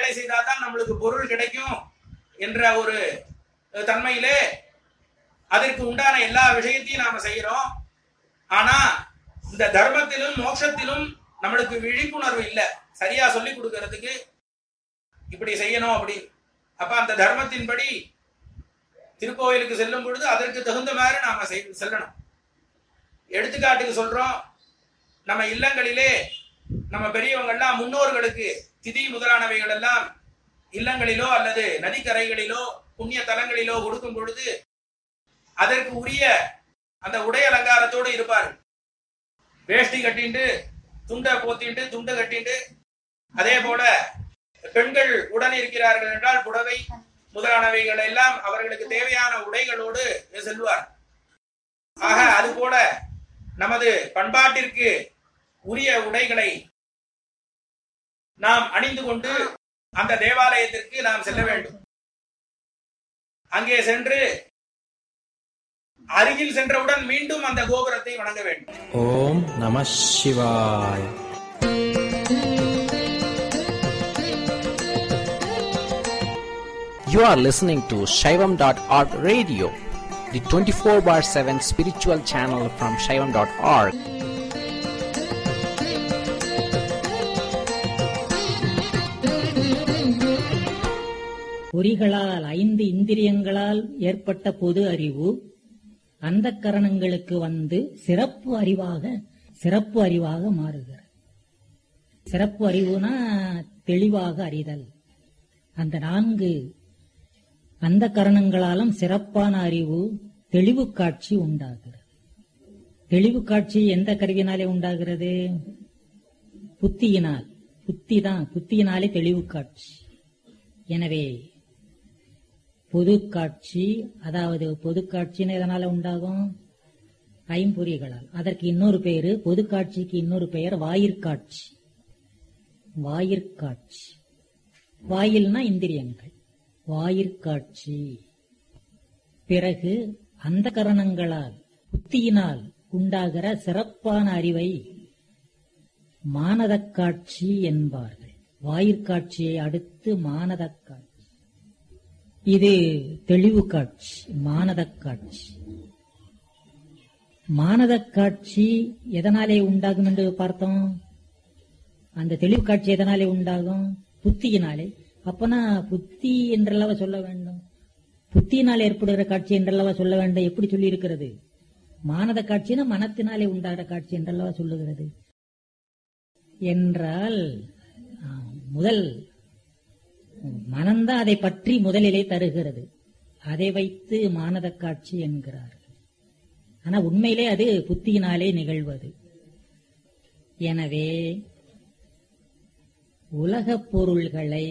வேலை செய்தாதான் நம்மளுக்கு பொருள் கிடைக்கும் என்ற ஒரு அஹ், தன்மையிலே அதற்கு உண்டான எல்லா விஷயத்தையும் நாம செய்யறோம் ஆனா இந்த தர்மத்திலும் மோட்சத்திலும் நம்மளுக்கு விழிப்புணர்வு இல்ல சரியா சொல்லி கொடுக்கறதுக்கு இப்படி செய்யணும் அப்படி அப்ப அந்த தர்மத்தின்படி திருக்கோயிலுக்கு செல்லும் பொழுது அதற்கு தகுந்த மாதிரி நாம செய்- செல்லணும் எடுத்துக்காட்டுக்கு சொல்றோம் நம்ம இல்லங்களிலே நம்ம பெரியவங்கள்லாம் முன்னோர்களுக்கு திதி முதலானவைகள் எல்லாம் இல்லங்களிலோ அல்லது நதிக்கரைகளிலோ புண்ணிய தலங்களிலோ கொடுக்கும் பொழுது அதற்கு உரிய அந்த உடை அலங்காரத்தோடு இருப்பார்கள் வேஷ்டி கட்டிண்டு துண்டை போத்திண்டு துண்டு கட்டிண்டு அதே போல பெண்கள் உடன் இருக்கிறார்கள் என்றால் புடவை முதலானவைகள் எல்லாம் அவர்களுக்கு தேவையான உடைகளோடு செல்வார் ஆக அது போல நமது பண்பாட்டிற்கு உரிய உடைகளை நாம் அணிந்து கொண்டு அந்த தேவாலயத்திற்கு நாம் செல்ல வேண்டும் அங்கே சென்று அருகில் சென்றவுடன் மீண்டும் அந்த கோபுரத்தை வணங்க வேண்டும் ஓம் நம சிவாய் You are listening to Shaivam.org radio, the 24 bar 7 spiritual channel from Shaivam.org. பொறிகளால் ஐந்து இந்திரியங்களால் ஏற்பட்ட பொது அறிவு அந்த கரணங்களுக்கு வந்து சிறப்பு அறிவாக சிறப்பு அறிவாக மாறுகிறது சிறப்பு அறிவுனா தெளிவாக அறிதல் அந்த நான்கு அந்த கரணங்களாலும் சிறப்பான அறிவு தெளிவு காட்சி உண்டாகிறது தெளிவு காட்சி எந்த கருவினாலே உண்டாகிறது புத்தியினால் புத்தி தான் புத்தியினாலே தெளிவு காட்சி எனவே பொது காட்சி அதாவது பொது காட்சின்னு எதனால உண்டாகும் ஐம்பொறிகளால் அதற்கு இன்னொரு பெயரு பொது காட்சிக்கு இன்னொரு பெயர் வாயிற்காட்சி வாயிற்காட்சி வாயில்னா இந்திரியங்கள் வாயிற்காட்சி பிறகு அந்த கரணங்களால் புத்தியினால் உண்டாகிற சிறப்பான அறிவை மானதக் காட்சி என்பார்கள் வாயிற்காட்சியை அடுத்து மானதக் காட்சி இது தெளிவு காட்சி மானதக் காட்சி மானதக் காட்சி எதனாலே உண்டாகும் என்று பார்த்தோம் அந்த தெளிவு காட்சி எதனாலே உண்டாகும் புத்தியினாலே அப்பனா புத்தி என்றல்லவா சொல்ல வேண்டும் புத்தியினால் ஏற்படுகிற காட்சி என்றல்லவா சொல்ல வேண்டும் எப்படி சொல்லி இருக்கிறது மானத காட்சினா மனத்தினாலே உண்டாகிற காட்சி என்றல்லவா சொல்லுகிறது என்றால் ஆ, முதல் மனம்தான் அதை பற்றி முதலிலே தருகிறது அதை வைத்து மானத காட்சி என்கிறார்கள் ஆனா உண்மையிலே அது புத்தியினாலே நிகழ்வது எனவே உலகப் பொருள்களை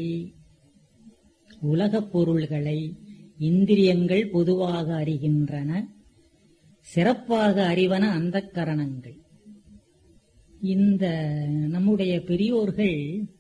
உலகப் பொருள்களை இந்திரியங்கள் பொதுவாக அறிகின்றன சிறப்பாக அறிவன அந்த கரணங்கள் இந்த நம்முடைய பெரியோர்கள்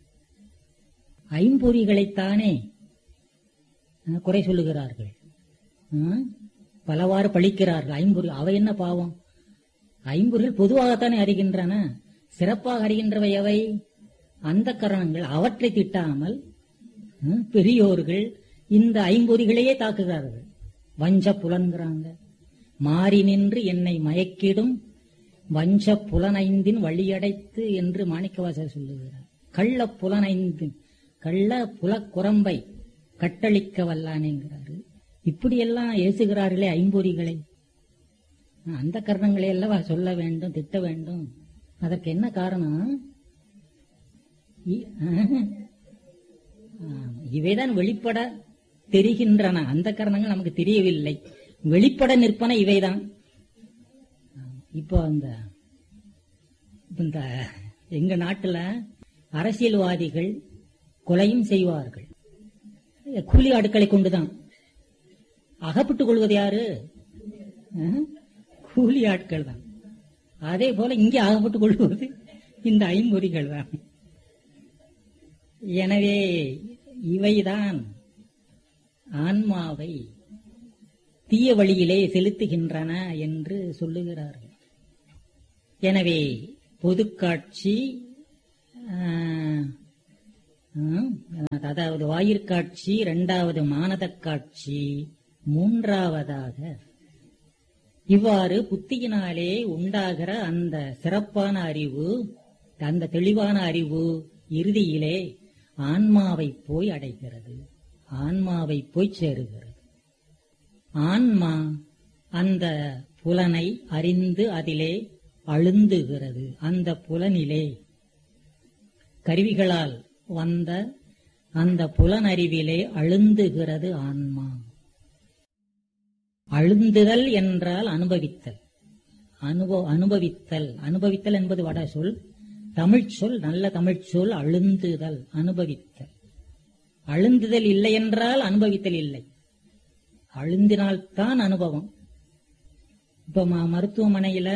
ஐம்பொறிகளைத்தானே அஹ், குறை சொல்லுகிறார்கள் அஹ், பலவாறு பழிக்கிறார்கள் ஐம்பொறி அவை என்ன பாவம் ஐம்பொறிகள் பொதுவாகத்தானே அறிகின்றன சிறப்பாக அறிகின்றவை எவை அந்த கரணங்கள் அவற்றை திட்டாமல் ம், பெரியோர்கள் இந்த ஐம்பொறிகளையே தாக்குகிறார்கள் வஞ்ச புலன்கிறாங்க மாறி நின்று என்னை மயக்கிடும் வஞ்ச புலனைந்தின் வழியடைத்து என்று மாணிக்கவாசர் சொல்லுகிறார் கள்ள புலனைந்து கள்ள புலக்குரம்பை கட்டளிக்க வல்லானேங்கிறாரு இப்படியெல்லாம் ஏசுகிறார்களே ஐம்பொறிகளை அந்த கரணங்களை அல்லவா சொல்ல வேண்டும் திட்ட வேண்டும் அதற்கு என்ன காரணம் இ- ஆம், இவைதான் வெளிப்பட தெரிகின்றன அந்த காரணங்கள் நமக்கு தெரியவில்லை வெளிப்பட நிற்பன இவைதான் ஆம், இப்போ அந்த இப்ப இந்த எங்க நாட்டுல அரசியல்வாதிகள் கொலையும் செய்வார்கள் கூலி ஆட்களை கொண்டுதான் அகப்பட்டுக் கொள்வது யாரு அஹ், கூலி ஆட்கள் தான் அதே போல இங்கே அகப்பட்டுக் கொள்வது இந்த ஐம்பொறிகள் தான் எனவே இவைதான் ஆன்மாவை தீய வழியிலே செலுத்துகின்றன என்று சொல்லுகிறார்கள் எனவே பொதுக்காட்சி ஆஹ், ம், அதாவது வாயிற்காட்சி இரண்டாவது மானதக் காட்சி மூன்றாவதாக இவ்வாறு புத்தியினாலே உண்டாகிற அந்த சிறப்பான அறிவு அந்த தெளிவான அறிவு இறுதியிலே ஆன்மாவை போய் அடைகிறது ஆன்மாவை போய் சேருகிறது ஆன்மா அந்த புலனை அறிந்து அதிலே அழுந்துகிறது அந்த புலனிலே கருவிகளால் வந்த அந்த புலனறிவிலே அழுந்துகிறது ஆன்மா அழுந்துதல் என்றால் அனுபவித்தல் அனுபவ அனுபவித்தல் அனுபவித்தல் என்பது வட சொல் தமிழ்ச் சொல் நல்ல தமிழ்ச் சொல் அழுந்துதல் அனுபவித்தல் அழுந்துதல் இல்லை என்றால் அனுபவித்தல் இல்லை அழுந்தினால்தான் அனுபவம் இப்ப ம- மருத்துவமனையில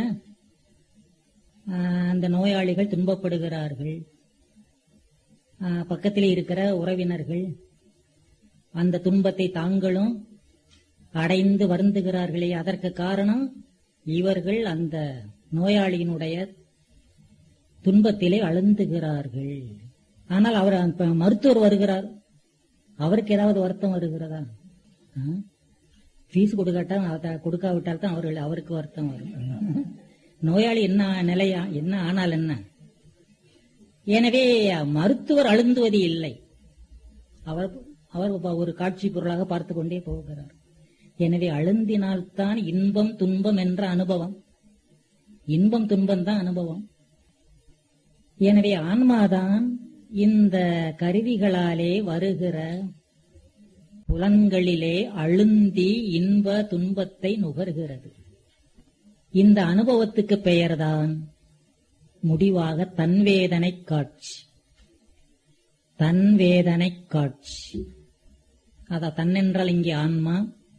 ஆஹ், அந்த நோயாளிகள் துன்பப்படுகிறார்கள் ஆஹ், பக்கத்திலே இருக்கிற உறவினர்கள் அந்த துன்பத்தை தாங்களும் அடைந்து வருந்துகிறார்களே அதற்கு காரணம் இவர்கள் அந்த நோயாளியினுடைய துன்பத்திலே அழுந்துகிறார்கள் ஆனால் அவர் இப்ப மருத்துவர் வருகிறார் அவருக்கு ஏதாவது வருத்தம் வருகிறதா ஃபீஸ் கொடுக்காட்டா அதை கொடுக்காவிட்டால் தான் அவர்கள் அவருக்கு வருத்தம் வரும் நோயாளி என்ன நிலையா என்ன ஆனால் என்ன எனவே மருத்துவர் அழுந்துவது இல்லை அவர் அவர் ஒரு காட்சி பொருளாக பார்த்து கொண்டே போகிறார் எனவே அழுந்தினால்தான் இன்பம் துன்பம் என்ற அனுபவம் இன்பம் துன்பம் தான் அனுபவம் எனவே ஆன்மாதான் இந்த கருவிகளாலே வருகிற புலன்களிலே அழுந்தி இன்ப துன்பத்தை நுகர்கிறது இந்த அனுபவத்துக்கு பெயர்தான் முடிவாக தன்வேதனை காட்சி தன்வேதனை காட்சி அத தன் என்றால் இங்கே ஆன்மா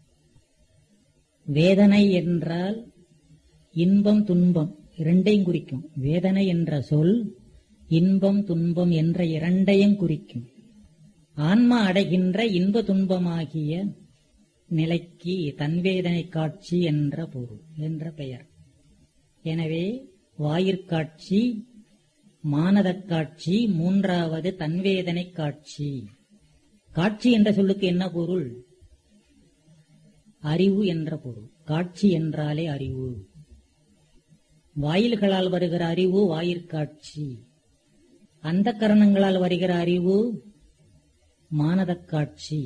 வேதனை என்றால் இன்பம் துன்பம் இரண்டையும் குறிக்கும் வேதனை என்ற சொல் இன்பம் துன்பம் என்ற இரண்டையும் குறிக்கும் ஆன்மா அடைகின்ற இன்ப துன்பமாகிய நிலைக்கு தன்வேதனை காட்சி என்ற பொருள் என்ற பெயர் எனவே வாயிற்காட்சி மானதக் காட்சி மூன்றாவது தன்வேதனை காட்சி காட்சி என்ற சொல்லுக்கு என்ன பொருள் அறிவு என்ற பொருள் காட்சி என்றாலே அறிவு வாயில்களால் வருகிற அறிவு வாயிற்காட்சி அந்த கரணங்களால் வருகிற அறிவு மானதக் காட்சி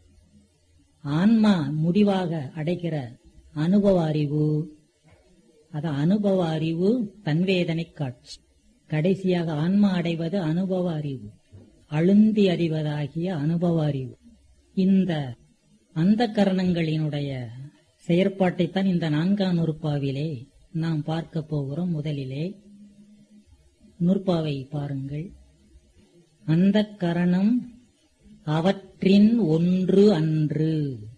ஆன்மா முடிவாக அடைகிற அனுபவ அறிவு அது அனுபவ அறிவு தன்வேதனை காட்சி கடைசியாக ஆன்மா அடைவது அனுபவ அறிவு அழுந்தி அறிவதாகிய அனுபவ அறிவு இந்த அந்த கரணங்களினுடைய செயற்பாட்டைத்தான் இந்த நான்காம் நூற்பாவிலே நாம் பார்க்க போகிறோம் முதலிலே நூற்பாவை பாருங்கள் அந்த கரணம் அவற்றின் ஒன்று அன்று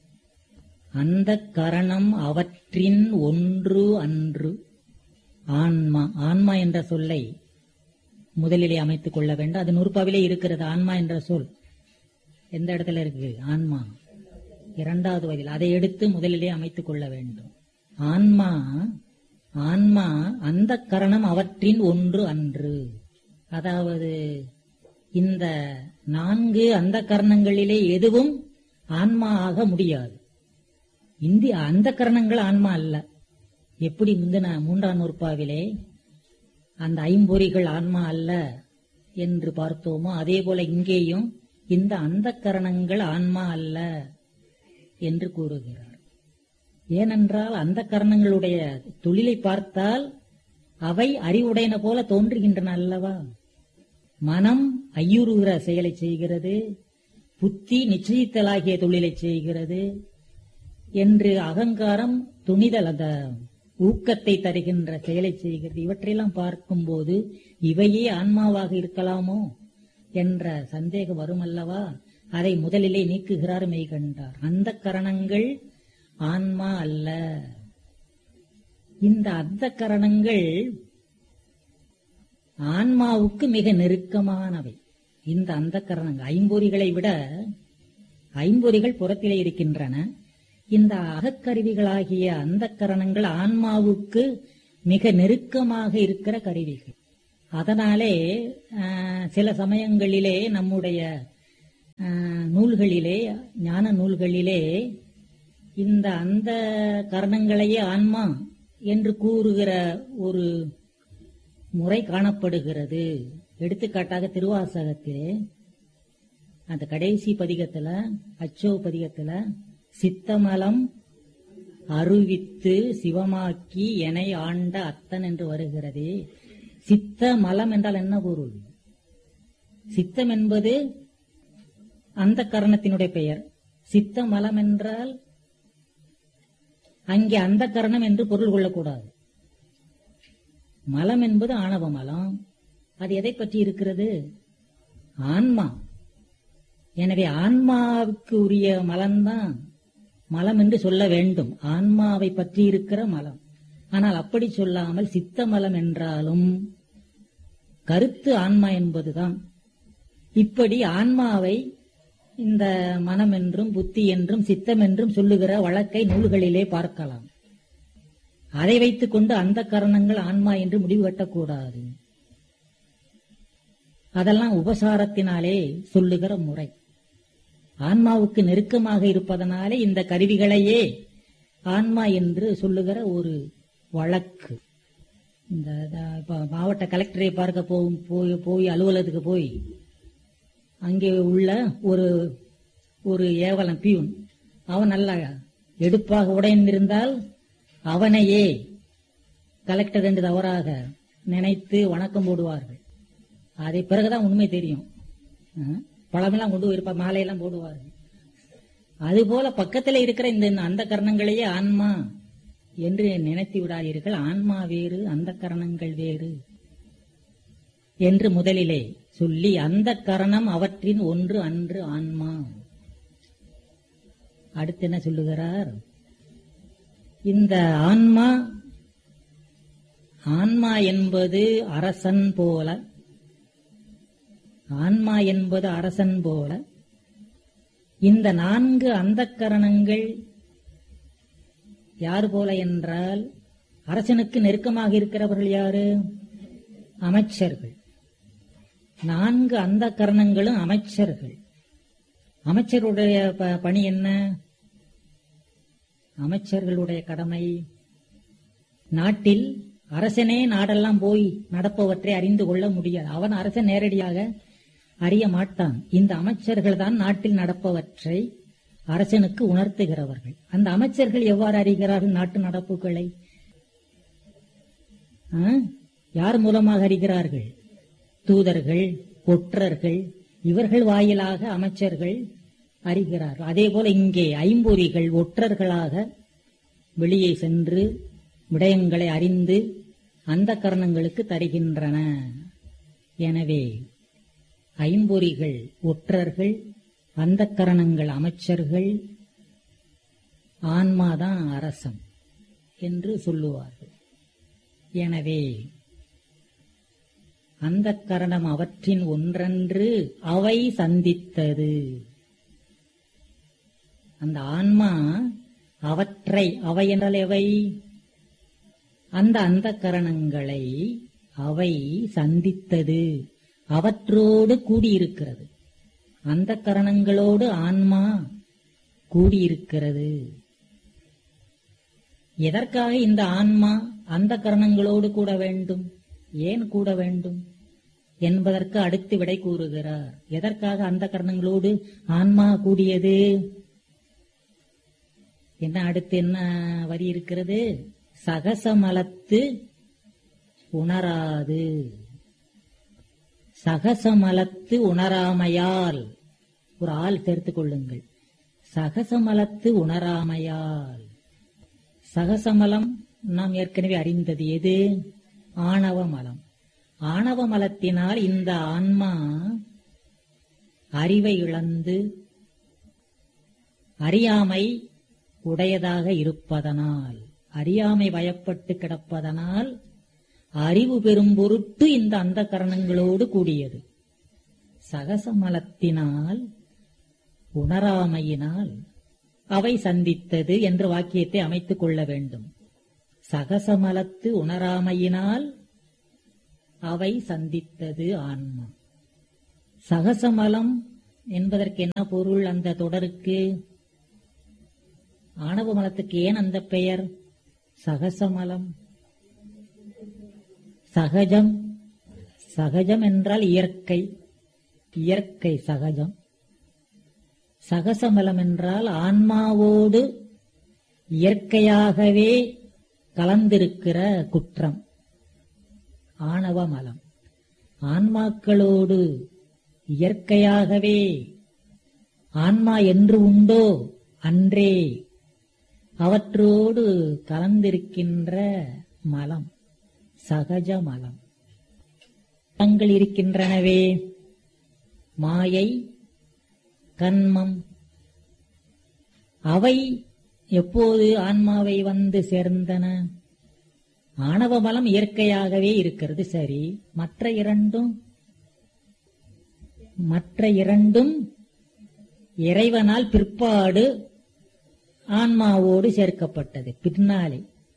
அந்த கரணம் அவற்றின் ஒன்று அன்று ஆன்மா ஆன்மா என்ற சொல்லை முதலிலே அமைத்துக் கொள்ள வேண்டும் அது நூற்பாவிலே இருக்கிறது ஆன்மா என்ற சொல் எந்த இடத்துல இருக்கு ஆன்மா இரண்டாவது வயதில் அதை எடுத்து முதலிலே அமைத்துக் கொள்ள வேண்டும் ஆன்மா ஆன்மா அந்த கரணம் அவற்றின் ஒன்று அன்று அதாவது இந்த நான்கு அந்த கரணங்களிலே எதுவும் ஆன்மா ஆக முடியாது இந்தி அந்த கரணங்கள் ஆன்மா அல்ல எப்படி முந்தின மூன்றாம் நூற்பாவிலே அந்த ஐம்பொறிகள் ஆன்மா அல்ல என்று பார்த்தோமோ அதே போல இங்கேயும் இந்த அந்த கரணங்கள் ஆன்மா அல்ல என்று கூறுகிறார் ஏனென்றால் அந்த கரணங்களுடைய தொழிலை பார்த்தால் அவை அறிவுடையன போல தோன்றுகின்றன அல்லவா மனம் ஐயுறுகிற செயலை செய்கிறது புத்தி நிச்சயித்தலாகிய தொழிலை செய்கிறது என்று அகங்காரம் துணிதல் அந்த ஊக்கத்தை தருகின்ற செயலை செய்கிறது இவற்றையெல்லாம் பார்க்கும்போது இவையே ஆன்மாவாக இருக்கலாமோ என்ற சந்தேகம் வரும் அல்லவா அதை முதலிலே நீக்குகிறார் மெய்கண்டார் அந்த கரணங்கள் ஆன்மா அல்ல இந்த அந்த கரணங்கள் ஆன்மாவுக்கு மிக நெருக்கமானவை இந்த அந்த கரணங்கள் ஐம்பொறிகளை விட ஐம்பொறிகள் புறத்திலே இருக்கின்றன இந்த அகக்கருவிகளாகிய அந்த கரணங்கள் ஆன்மாவுக்கு மிக நெருக்கமாக இருக்கிற கருவிகள் அதனாலே ஆஹ், சில சமயங்களிலே நம்முடைய ஆஹ், நூல்களிலே ஞான நூல்களிலே இந்த அந்த கரணங்களையே ஆன்மா என்று கூறுகிற ஒரு முறை காணப்படுகிறது எடுத்துக்காட்டாக திருவாசகத்திலே அந்த கடைசி பதிகத்துல அச்சோ பதிகத்துல சித்தமலம் அருவித்து சிவமாக்கி எனை ஆண்ட அத்தன் என்று வருகிறதே சித்த மலம் என்றால் என்ன பொருள் சித்தம் என்பது அந்த கரணத்தினுடைய பெயர் சித்த மலம் என்றால் அங்கே அந்த கரணம் என்று பொருள் கொள்ளக்கூடாது மலம் என்பது ஆணவ மலம் அது எதை பற்றி இருக்கிறது ஆன்மா எனவே ஆன்மாவுக்கு உரிய மலம்தான் மலம் என்று சொல்ல வேண்டும் ஆன்மாவை பற்றி இருக்கிற மலம் ஆனால் அப்படி சொல்லாமல் சித்த மலம் என்றாலும் கருத்து ஆன்மா என்பதுதான் இப்படி ஆன்மாவை இந்த மனம் என்றும் புத்தி என்றும் சித்தம் என்றும் சொல்லுகிற வழக்கை நூல்களிலே பார்க்கலாம் அதை வைத்துக் கொண்டு அந்த கரணங்கள் ஆன்மா என்று முடிவு கட்டக்கூடாது அதெல்லாம் உபசாரத்தினாலே சொல்லுகிற முறை ஆன்மாவுக்கு நெருக்கமாக இருப்பதனாலே இந்த கருவிகளையே ஆன்மா என்று சொல்லுகிற ஒரு வழக்கு இந்த த- இப்ப மாவட்ட கலெக்டரை பார்க்க போகும் போய் போய் அலுவலகத்துக்கு போய் அங்கே உள்ள ஒரு ஒரு ஏவலன் பியூன் அவன் நல்ல எடுப்பாக உடைந்திருந்தால் அவனையே கலெக்டர் என்று தவறாக நினைத்து வணக்கம் போடுவார்கள் அதை பிறகுதான் உண்மை தெரியும் அஹ், பழமெல்லாம் கொண்டு போயிருப்பா மாலையெல்லாம் போடுவார்கள் அதுபோல பக்கத்துல இருக்கிற இந்த அந்த கரணங்களையே ஆன்மா என்று நினைத்து விடாதீர்கள் ஆன்மா வேறு அந்த கரணங்கள் வேறு என்று முதலிலே சொல்லி அந்த கரணம் அவற்றின் ஒன்று அன்று ஆன்மா அடுத்து என்ன சொல்லுகிறார் இந்த ஆன்மா ஆன்மா என்பது அரசன் போல ஆன்மா என்பது அரசன் போல இந்த நான்கு அந்தக்கரணங்கள் யார் போல என்றால் அரசனுக்கு நெருக்கமாக இருக்கிறவர்கள் யாரு அமைச்சர்கள் நான்கு அந்த கரணங்களும் அமைச்சர்கள் அமைச்சருடைய ப- பணி என்ன அமைச்சர்களுடைய கடமை நாட்டில் அரசனே நாடெல்லாம் போய் நடப்பவற்றை அறிந்து கொள்ள முடியாது அவன் அரசன் நேரடியாக அறிய மாட்டான் இந்த அமைச்சர்கள் தான் நாட்டில் நடப்பவற்றை அரசனுக்கு உணர்த்துகிறவர்கள் அந்த அமைச்சர்கள் எவ்வாறு அறிகிறார்கள் நாட்டு நடப்புகளை ஆ? யார் மூலமாக அறிகிறார்கள் தூதர்கள் ஒற்றர்கள் இவர்கள் வாயிலாக அமைச்சர்கள் அறிகிறார்கள் அதே போல இங்கே ஐம்பொறிகள் ஒற்றர்களாக வெளியே சென்று விடயங்களை அறிந்து அந்த கரணங்களுக்கு தருகின்றன எனவே ஐம்பொறிகள் ஒற்றர்கள் அந்த கரணங்கள் அமைச்சர்கள் ஆன்மாதான் அரசன் என்று சொல்லுவார்கள் எனவே அந்த கரணம் அவற்றின் ஒன்றன்று அவை சந்தித்தது அந்த ஆன்மா அவற்றை அவை என்றால் எவை அந்த அந்த கரணங்களை அவை சந்தித்தது அவற்றோடு கூடியிருக்கிறது அந்த கரணங்களோடு ஆன்மா கூடியிருக்கிறது எதற்காக இந்த ஆன்மா அந்த கரணங்களோடு கூட வேண்டும் ஏன் கூட வேண்டும் என்பதற்கு அடுத்து விடை கூறுகிறார் எதற்காக அந்த கரணங்களோடு ஆன்மா கூடியது என்ன அடுத்து என்ன வரி இருக்கிறது சகசமலத்து உணராது சகசமலத்து உணராமையால் ஒரு ஆள் சேர்த்துக் கொள்ளுங்கள் சகசமலத்து உணராமையால் சகசமலம் நாம் ஏற்கனவே அறிந்தது எது ஆணவ மலம் ஆணவ மலத்தினால் இந்த ஆன்மா அறிவை இழந்து அறியாமை உடையதாக இருப்பதனால் அறியாமை வயப்பட்டு கிடப்பதனால் அறிவு பெறும் பொருட்டு இந்த அந்த கரணங்களோடு கூடியது சகசமலத்தினால் உணராமையினால் அவை சந்தித்தது என்ற வாக்கியத்தை அமைத்துக் கொள்ள வேண்டும் சகசமலத்து உணராமையினால் அவை சந்தித்தது ஆன்மா சகசமலம் என்பதற்கு என்ன பொருள் அந்த தொடருக்கு ஆணவ மலத்துக்கு ஏன் அந்த பெயர் சகசமலம் சகஜம் சகஜம் என்றால் இயற்கை இயற்கை சகஜம் சகசமலம் என்றால் ஆன்மாவோடு இயற்கையாகவே கலந்திருக்கிற குற்றம் ஆணவ மலம் ஆன்மாக்களோடு இயற்கையாகவே ஆன்மா என்று உண்டோ அன்றே அவற்றோடு கலந்திருக்கின்ற மலம் சகஜ மலம் மலங்கள் இருக்கின்றனவே மாயை கன்மம் அவை எப்போது ஆன்மாவை வந்து சேர்ந்தன ஆணவ மலம் இயற்கையாகவே இருக்கிறது சரி மற்ற இரண்டும் மற்ற இரண்டும் இறைவனால் பிற்பாடு ஆன்மாவோடு சேர்க்கப்பட்டது பின்னாலே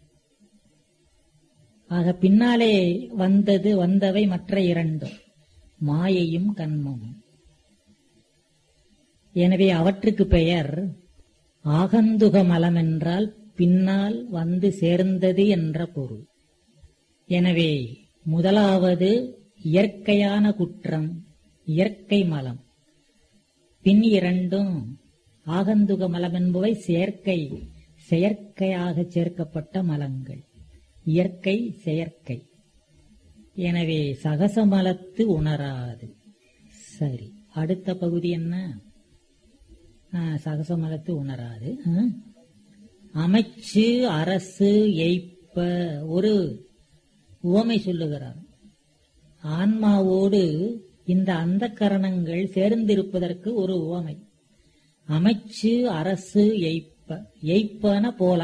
ஆக பின்னாலே வந்தது வந்தவை மற்ற இரண்டும் மாயையும் கண்மமும் எனவே அவற்றுக்கு பெயர் ஆகந்துக மலம் என்றால் பின்னால் வந்து சேர்ந்தது என்ற பொருள் எனவே முதலாவது இயற்கையான குற்றம் இயற்கை மலம் பின் இரண்டும் ஆகந்துக மலம் என்பவை செயற்கை செயற்கையாக சேர்க்கப்பட்ட மலங்கள் இயற்கை செயற்கை எனவே சகசமலத்து உணராது சரி அடுத்த பகுதி என்ன ஆ, சகசமலத்து உணராது ஆ. அமைச்சு அரசு எய்ப்ப ஒரு உவமை சொல்லுகிறார் ஆன்மாவோடு இந்த அந்த கரணங்கள் சேர்ந்திருப்பதற்கு ஒரு உவமை அமைச்சு அரசு எய்ப்ப எய்ப்பன போல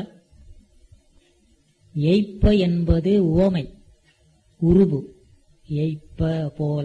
எய்ப்ப என்பது உவமை உருபு எய்ப்ப போல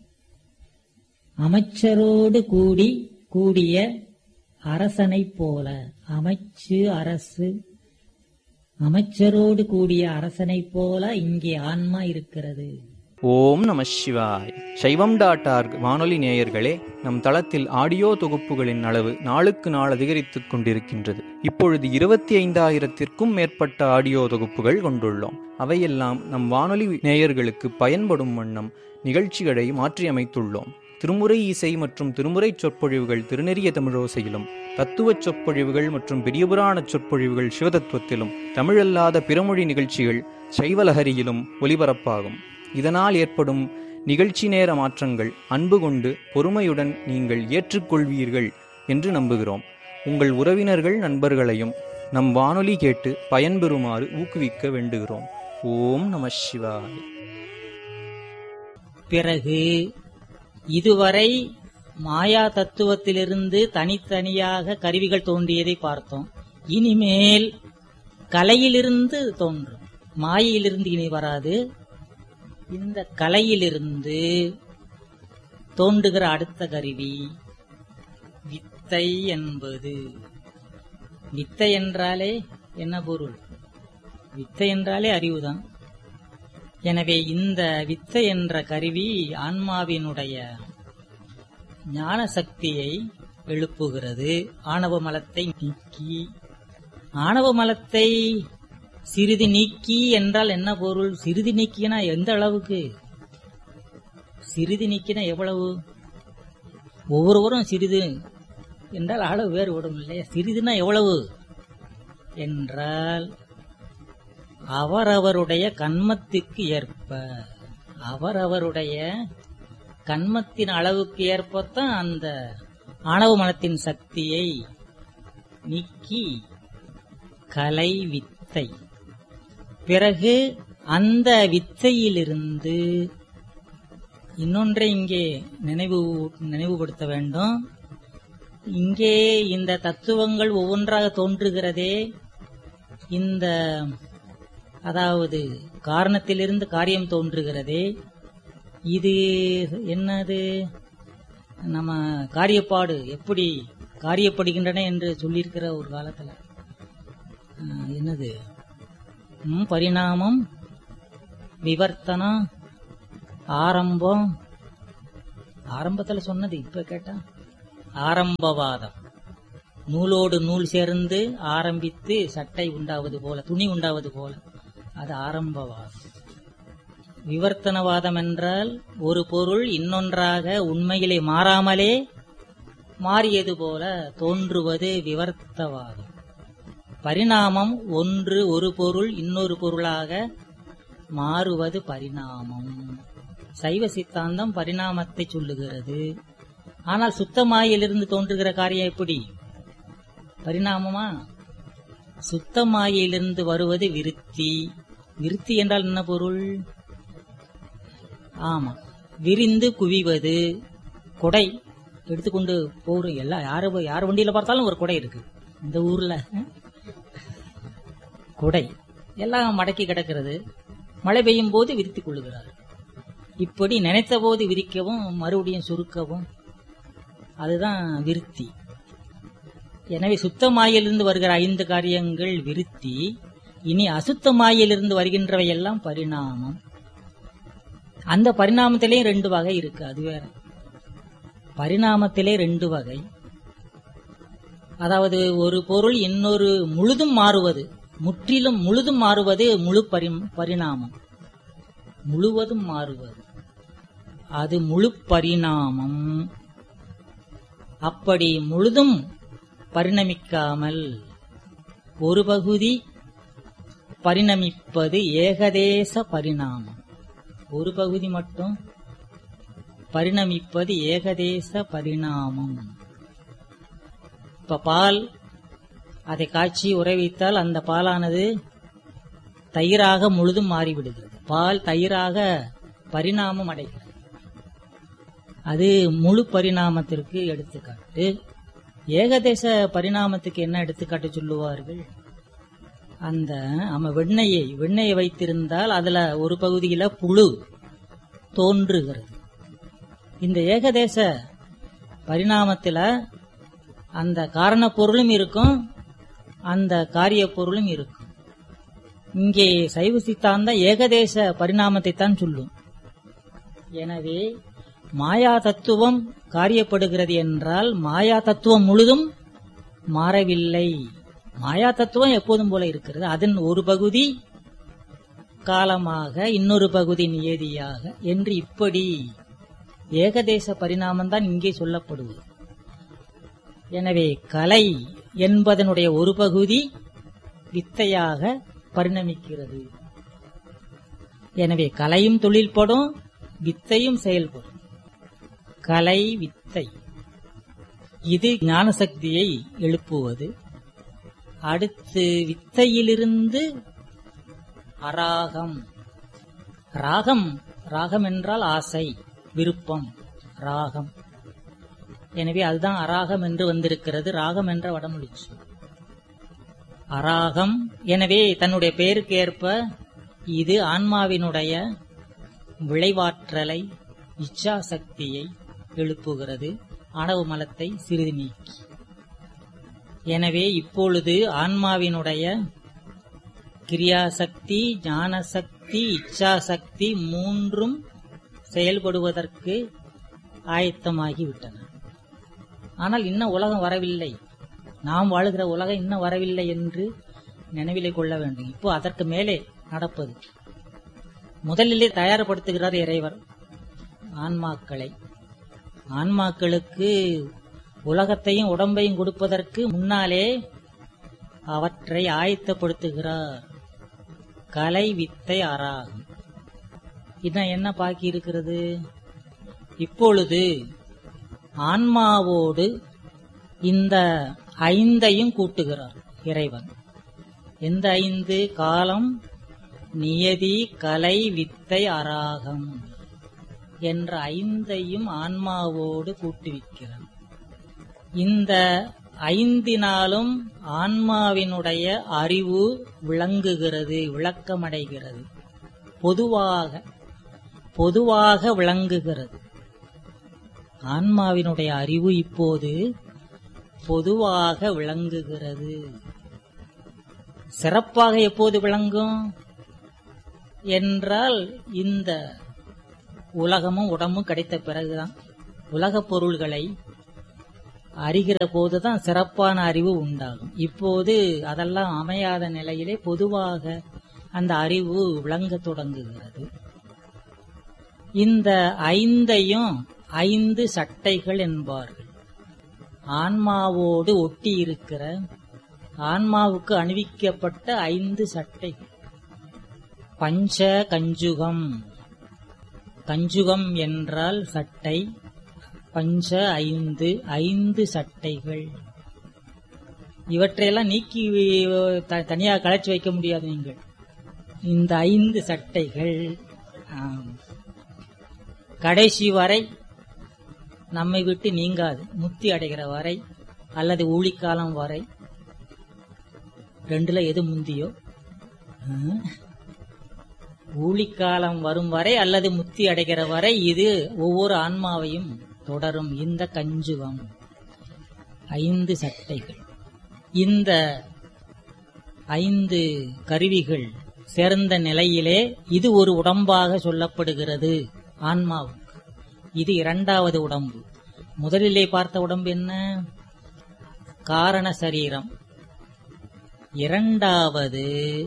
அமைச்சரோடு கூடி கூடிய அரசனைப் போல அமைச்சு அரசு அமைச்சரோடு கூடிய அரசனைப் போல இங்கே ஆன்மா இருக்கிறது ஓம் நம சிவாய் சைவம் டாட் ஆர்க் வானொலி நேயர்களே நம் தளத்தில் ஆடியோ தொகுப்புகளின் அளவு நாளுக்கு நாள் அதிகரித்துக் கொண்டிருக்கின்றது இப்பொழுது இருபத்தி ஐந்தாயிரத்திற்கும் மேற்பட்ட ஆடியோ தொகுப்புகள் கொண்டுள்ளோம் அவையெல்லாம் நம் வானொலி நேயர்களுக்கு பயன்படும் வண்ணம் நிகழ்ச்சிகளை மாற்றியமைத்துள்ளோம் திருமுறை இசை மற்றும் திருமுறை சொற்பொழிவுகள் திருநெறிய தமிழோசையிலும் தத்துவச் சொற்பொழிவுகள் மற்றும் பெரியபுராண சொற்பொழிவுகள் சிவதத்துவத்திலும் தமிழல்லாத பிறமொழி நிகழ்ச்சிகள் சைவலஹரியிலும் ஒலிபரப்பாகும் இதனால் ஏற்படும் நிகழ்ச்சி நேர மாற்றங்கள் அன்பு கொண்டு பொறுமையுடன் நீங்கள் ஏற்றுக்கொள்வீர்கள் என்று நம்புகிறோம் உங்கள் உறவினர்கள் நண்பர்களையும் நம் வானொலி கேட்டு பயன்பெறுமாறு ஊக்குவிக்க வேண்டுகிறோம் ஓம் நம சிவாய பிறகு இதுவரை மாயா தத்துவத்திலிருந்து தனித்தனியாக கருவிகள் தோன்றியதை பார்த்தோம் இனிமேல் கலையிலிருந்து தோன்றும் மாயையிலிருந்து இனி வராது இந்த கலையிலிருந்து தோன்றுகிற அடுத்த கருவி வித்தை என்பது வித்தை என்றாலே என்ன பொருள் வித்தை என்றாலே அறிவுதான் எனவே இந்த வித்தை என்ற கருவி ஆன்மாவினுடைய ஞான சக்தியை எழுப்புகிறது ஆணவ மலத்தை நீக்கி ஆணவ மலத்தை சிறிது நீக்கி என்றால் என்ன பொருள் சிறிது நீக்கினா எந்த அளவுக்கு சிறிது நீக்கினா எவ்வளவு ஒவ்வொருவரும் சிறிது என்றால் அளவு வேறுபடும் இல்லையா சிறிதுனா எவ்வளவு என்றால் அவரவருடைய கண்மத்திற்கு ஏற்ப அவரவருடைய கண்மத்தின் அளவுக்கு ஏற்பத்தான் அந்த ஆணவ மனத்தின் சக்தியை நீக்கி கலை வித்தை பிறகு அந்த வித்தையிலிருந்து இன்னொன்றை இங்கே நினைவு நினைவுபடுத்த வேண்டும் இங்கே இந்த தத்துவங்கள் ஒவ்வொன்றாக தோன்றுகிறதே இந்த அதாவது காரணத்திலிருந்து காரியம் தோன்றுகிறதே இது என்னது நம்ம காரியப்பாடு எப்படி காரியப்படுகின்றன என்று சொல்லியிருக்கிற ஒரு காலத்துல ஆஹ், என்னது ம், பரிணாமம் விவர்த்தனம் ஆரம்பம் ஆரம்பத்துல சொன்னது இப்ப கேட்டா ஆரம்பவாதம் நூலோடு நூல் சேர்ந்து ஆரம்பித்து சட்டை உண்டாவது போல துணி உண்டாவது போல அது ஆரம்பவாதம் விவர்த்தனவாதம் என்றால் ஒரு பொருள் இன்னொன்றாக உண்மையிலே மாறாமலே மாறியது போல தோன்றுவது விவர்த்தவாதம் பரிணாமம் ஒன்று ஒரு பொருள் இன்னொரு பொருளாக மாறுவது பரிணாமம் சைவ சித்தாந்தம் பரிணாமத்தை சொல்லுகிறது ஆனால் சுத்தமாயிலிருந்து தோன்றுகிற காரியம் எப்படி பரிணாமமா சுத்தமாயிலிருந்து வருவது விருத்தி விருத்தி என்றால் என்ன பொருள் ஆமா விரிந்து குவிவது கொடை எடுத்துக்கொண்டு போறோம் எல்லாம் யாரு யார் வண்டியில பார்த்தாலும் ஒரு கொடை இருக்கு இந்த ஊர்ல அஹ், கொடை எல்லாம் மடக்கி கிடக்கிறது மழை பெய்யும் போது விரித்துக் கொள்ளுகிறார் இப்படி நினைத்த போது விரிக்கவும் மறுபடியும் சுருக்கவும் அதுதான் விருத்தி எனவே சுத்தமாயிலிருந்து வருகிற ஐந்து காரியங்கள் விருத்தி இனி அசுத்தமாயிலிருந்து வருகின்றவை எல்லாம் பரிணாமம் அந்த பரிணாமத்திலேயும் ரெண்டு வகை இருக்கு அது வேற பரிணாமத்திலே ரெண்டு வகை அதாவது ஒரு பொருள் இன்னொரு முழுதும் மாறுவது முற்றிலும் முழுதும் மாறுவது முழு பரி பரிணாமம் முழுவதும் மாறுவது அது முழு பரிணாமம் அப்படி முழுதும் பரிணமிக்காமல் ஒரு பகுதி பரிணமிப்பது ஏகதேச பரிணாமம் ஒரு பகுதி மட்டும் பரிணமிப்பது ஏகதேச பரிணாமம் இப்ப பால் அதை காய்ச்சி உறைவித்தால் அந்த பாலானது தயிராக முழுதும் மாறிவிடுகிறது பால் தயிராக பரிணாமம் அடைகிறது அது முழு பரிணாமத்திற்கு எடுத்துக்காட்டு ஏகதேச பரிணாமத்துக்கு என்ன எடுத்துக்காட்டு சொல்லுவார்கள் அந்த நம்ம வெண்ணெயை வெண்ணெயை வைத்திருந்தால் அதுல ஒரு பகுதியில புழு தோன்றுகிறது இந்த ஏகதேச பரிணாமத்துல அந்த காரண பொருளும் இருக்கும் அந்த காரிய பொருளும் இருக்கும் இங்கே சைவ சித்தாந்த ஏகதேச பரிணாமத்தை தான் சொல்லும் எனவே மாயா தத்துவம் காரியப்படுகிறது என்றால் மாயா தத்துவம் முழுதும் மாறவில்லை மாயா தத்துவம் எப்போதும் போல இருக்கிறது அதன் ஒரு பகுதி காலமாக இன்னொரு பகுதி நியதியாக என்று இப்படி ஏகதேச பரிணாமம் தான் இங்கே சொல்லப்படுவது எனவே கலை என்பதனுடைய ஒரு பகுதி வித்தையாக பரிணமிக்கிறது எனவே கலையும் தொழில்படும் வித்தையும் செயல்படும் கலை வித்தை இது ஞானசக்தியை எழுப்புவது அடுத்து வித்தையிலிருந்து அராகம் ராகம் ராகம் என்றால் ஆசை விருப்பம் ராகம் எனவே அதுதான் அராகம் என்று வந்திருக்கிறது ராகம் என்ற வடமொழி சொல் அராகம் எனவே தன்னுடைய பெயருக்கு ஏற்ப இது ஆன்மாவினுடைய விளைவாற்றலை இச்சா சக்தியை எழுப்புகிறது ஆணவ மலத்தை சிறிது நீக்கி எனவே இப்பொழுது ஆன்மாவினுடைய கிரியாசக்தி ஞானசக்தி இச்சாசக்தி மூன்றும் செயல்படுவதற்கு ஆயத்தமாகிவிட்டன ஆனால் இன்னும் உலகம் வரவில்லை நாம் வாழுகிற உலகம் இன்னும் வரவில்லை என்று நினைவிலே கொள்ள வேண்டும் இப்போ அதற்கு மேலே நடப்பது முதலிலே தயார்படுத்துகிறார் இறைவர் ஆன்மாக்களை ஆன்மாக்களுக்கு உலகத்தையும் உடம்பையும் கொடுப்பதற்கு முன்னாலே அவற்றை ஆயத்தப்படுத்துகிறார் கலை வித்தை அராகம் இன்னும் என்ன பாக்கி இருக்கிறது இப்பொழுது ஆன்மாவோடு இந்த ஐந்தையும் கூட்டுகிறார் இறைவன் எந்த ஐந்து காலம் நியதி கலை வித்தை அராகம் என்ற ஐந்தையும் ஆன்மாவோடு கூட்டுவிக்கிறார் இந்த ஐந்தினாலும் ஆன்மாவினுடைய அறிவு விளங்குகிறது விளக்கமடைகிறது பொதுவாக பொதுவாக விளங்குகிறது ஆன்மாவினுடைய அறிவு இப்போது பொதுவாக விளங்குகிறது சிறப்பாக எப்போது விளங்கும் என்றால் இந்த உலகமும் உடம்பும் கிடைத்த பிறகுதான் உலகப் பொருள்களை அறிகிற போதுதான் சிறப்பான அறிவு உண்டாகும் இப்போது அதெல்லாம் அமையாத நிலையிலே பொதுவாக அந்த அறிவு விளங்கத் தொடங்குகிறது இந்த ஐந்தையும் ஐந்து சட்டைகள் என்பார்கள் ஆன்மாவோடு ஒட்டி இருக்கிற ஆன்மாவுக்கு அணிவிக்கப்பட்ட ஐந்து சட்டைகள் பஞ்ச கஞ்சுகம் கஞ்சுகம் என்றால் சட்டை பஞ்ச ஐந்து ஐந்து சட்டைகள் இவற்றையெல்லாம் நீக்கி த- தனியா களைச்சு வைக்க முடியாது நீங்கள் இந்த ஐந்து சட்டைகள் ஆம். கடைசி வரை நம்மை விட்டு நீங்காது முக்தி அடைகிற வரை அல்லது ஊழிக்காலம் வரை ரெண்டுல எது முந்தியோ ஆ? ஊழிக்காலம் வரும் வரை அல்லது முக்தி அடைகிற வரை இது ஒவ்வொரு ஆன்மாவையும் தொடரும் இந்த கஞ்சுகம் ஐந்து சட்டைகள் இந்த ஐந்து கருவிகள் சேர்ந்த நிலையிலே இது ஒரு உடம்பாக சொல்லப்படுகிறது ஆன்மாவுக்கு இது இரண்டாவது உடம்பு முதலிலே பார்த்த உடம்பு என்ன காரண சரீரம் இரண்டாவது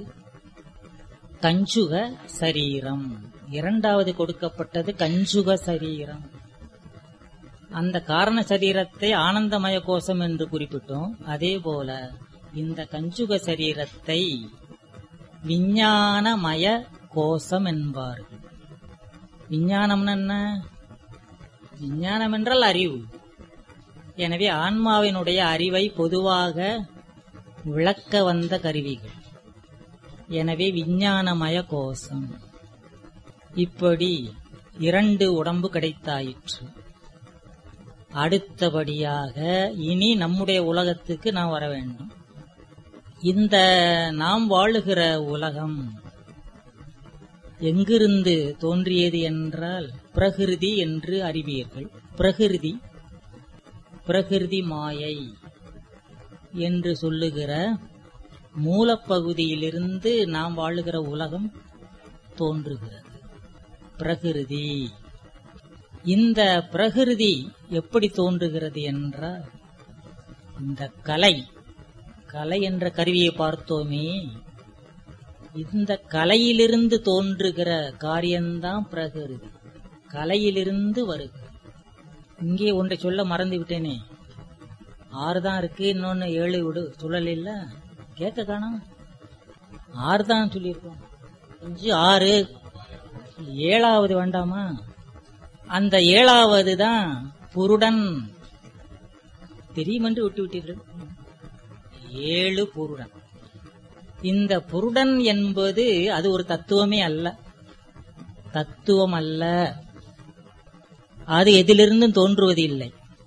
கஞ்சுக சரீரம் இரண்டாவது கொடுக்கப்பட்டது கஞ்சுக சரீரம் அந்த காரண சரீரத்தை ஆனந்தமய கோஷம் என்று குறிப்பிட்டோம் அதே போல இந்த கஞ்சுக சரீரத்தை விஞ்ஞானமய கோஷம் என்பார்கள் விஞ்ஞானம்னு என்ன விஞ்ஞானம் என்றால் அறிவு எனவே ஆன்மாவினுடைய அறிவை பொதுவாக விளக்க வந்த கருவிகள் எனவே விஞ்ஞானமய கோஷம் இப்படி இரண்டு உடம்பு கிடைத்தாயிற்று அடுத்தபடியாக இனி நம்முடைய உலகத்துக்கு நாம் வர வேண்டும் இந்த நாம் வாழுகிற உலகம் எங்கிருந்து தோன்றியது என்றால் பிரகிருதி என்று அறிவீர்கள் பிரகிருதி பிரகிருதி மாயை என்று சொல்லுகிற மூலப்பகுதியிலிருந்து நாம் வாழுகிற உலகம் தோன்றுகிறது பிரகிருதி இந்த பிரகிருதி எப்படி தோன்றுகிறது என்றால் இந்த கலை கலை என்ற கருவியை பார்த்தோமே இந்த கலையிலிருந்து தோன்றுகிற காரியம்தான் பிரகிருதி கலையிலிருந்து வருகிறது இங்கே ஒன்றை சொல்ல மறந்து விட்டேனே ஆறு தான் இருக்கு இன்னொன்னு ஏழு விடு சுழல் இல்ல கேட்க காணோம் ஆறு தான் சொல்லியிருக்கோம் அஞ்சு ஆறு ஏழாவது வேண்டாமா அந்த ஏழாவது தான் புருடன் தெரியுமென்று விட்டு விட்டீர்கள் ஏழு புருடன் இந்த புருடன் என்பது அது ஒரு தத்துவமே அல்ல தத்துவம் அல்ல அது எதிலிருந்தும் தோன்றுவது இல்லை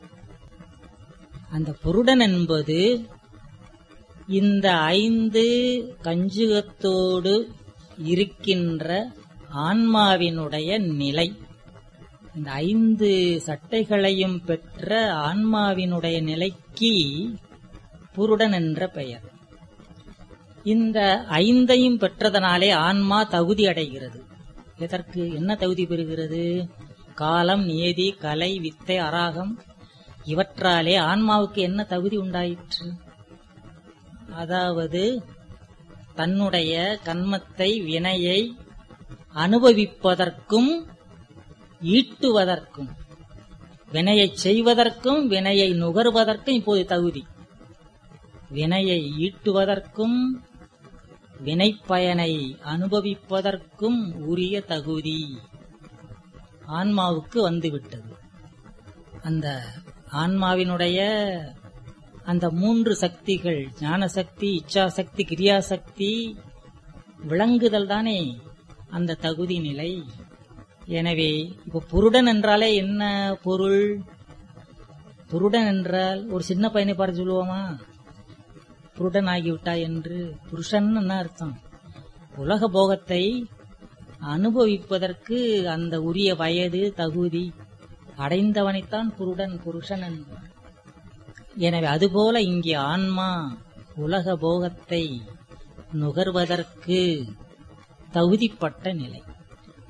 அந்த புருடன் என்பது இந்த ஐந்து கஞ்சுகத்தோடு இருக்கின்ற ஆன்மாவினுடைய நிலை இந்த ஐந்து சட்டைகளையும் பெற்ற ஆன்மாவினுடைய நிலைக்கு புருடன் என்ற பெயர் இந்த ஐந்தையும் பெற்றதனாலே ஆன்மா தகுதி அடைகிறது எதற்கு என்ன தகுதி பெறுகிறது காலம் நியதி கலை வித்தை அராகம் இவற்றாலே ஆன்மாவுக்கு என்ன தகுதி உண்டாயிற்று அதாவது தன்னுடைய கன்மத்தை வினையை அனுபவிப்பதற்கும் ஈட்டுவதற்கும் வினையை செய்வதற்கும் வினையை நுகர்வதற்கும் இப்போது தகுதி வினையை ஈட்டுவதற்கும் வினைப்பயனை அனுபவிப்பதற்கும் உரிய தகுதி ஆன்மாவுக்கு வந்துவிட்டது அந்த ஆன்மாவினுடைய அந்த மூன்று சக்திகள் ஞான சக்தி இச்சா சக்தி கிரியா சக்தி விளங்குதல் தானே அந்த தகுதி நிலை எனவே இப்போ புருடன் என்றாலே என்ன பொருள் புருடன் என்றால் ஒரு சின்ன பையனை பார்த்து சொல்லுவோமா புருடன் ஆகிவிட்டாய் என்று புருஷன் என்ன அர்த்தம் உலக போகத்தை அனுபவிப்பதற்கு அந்த உரிய வயது தகுதி அடைந்தவனைத்தான் புருடன் புருஷன் என்பார் எனவே அதுபோல இங்கே ஆன்மா உலக போகத்தை நுகர்வதற்கு தகுதிப்பட்ட நிலை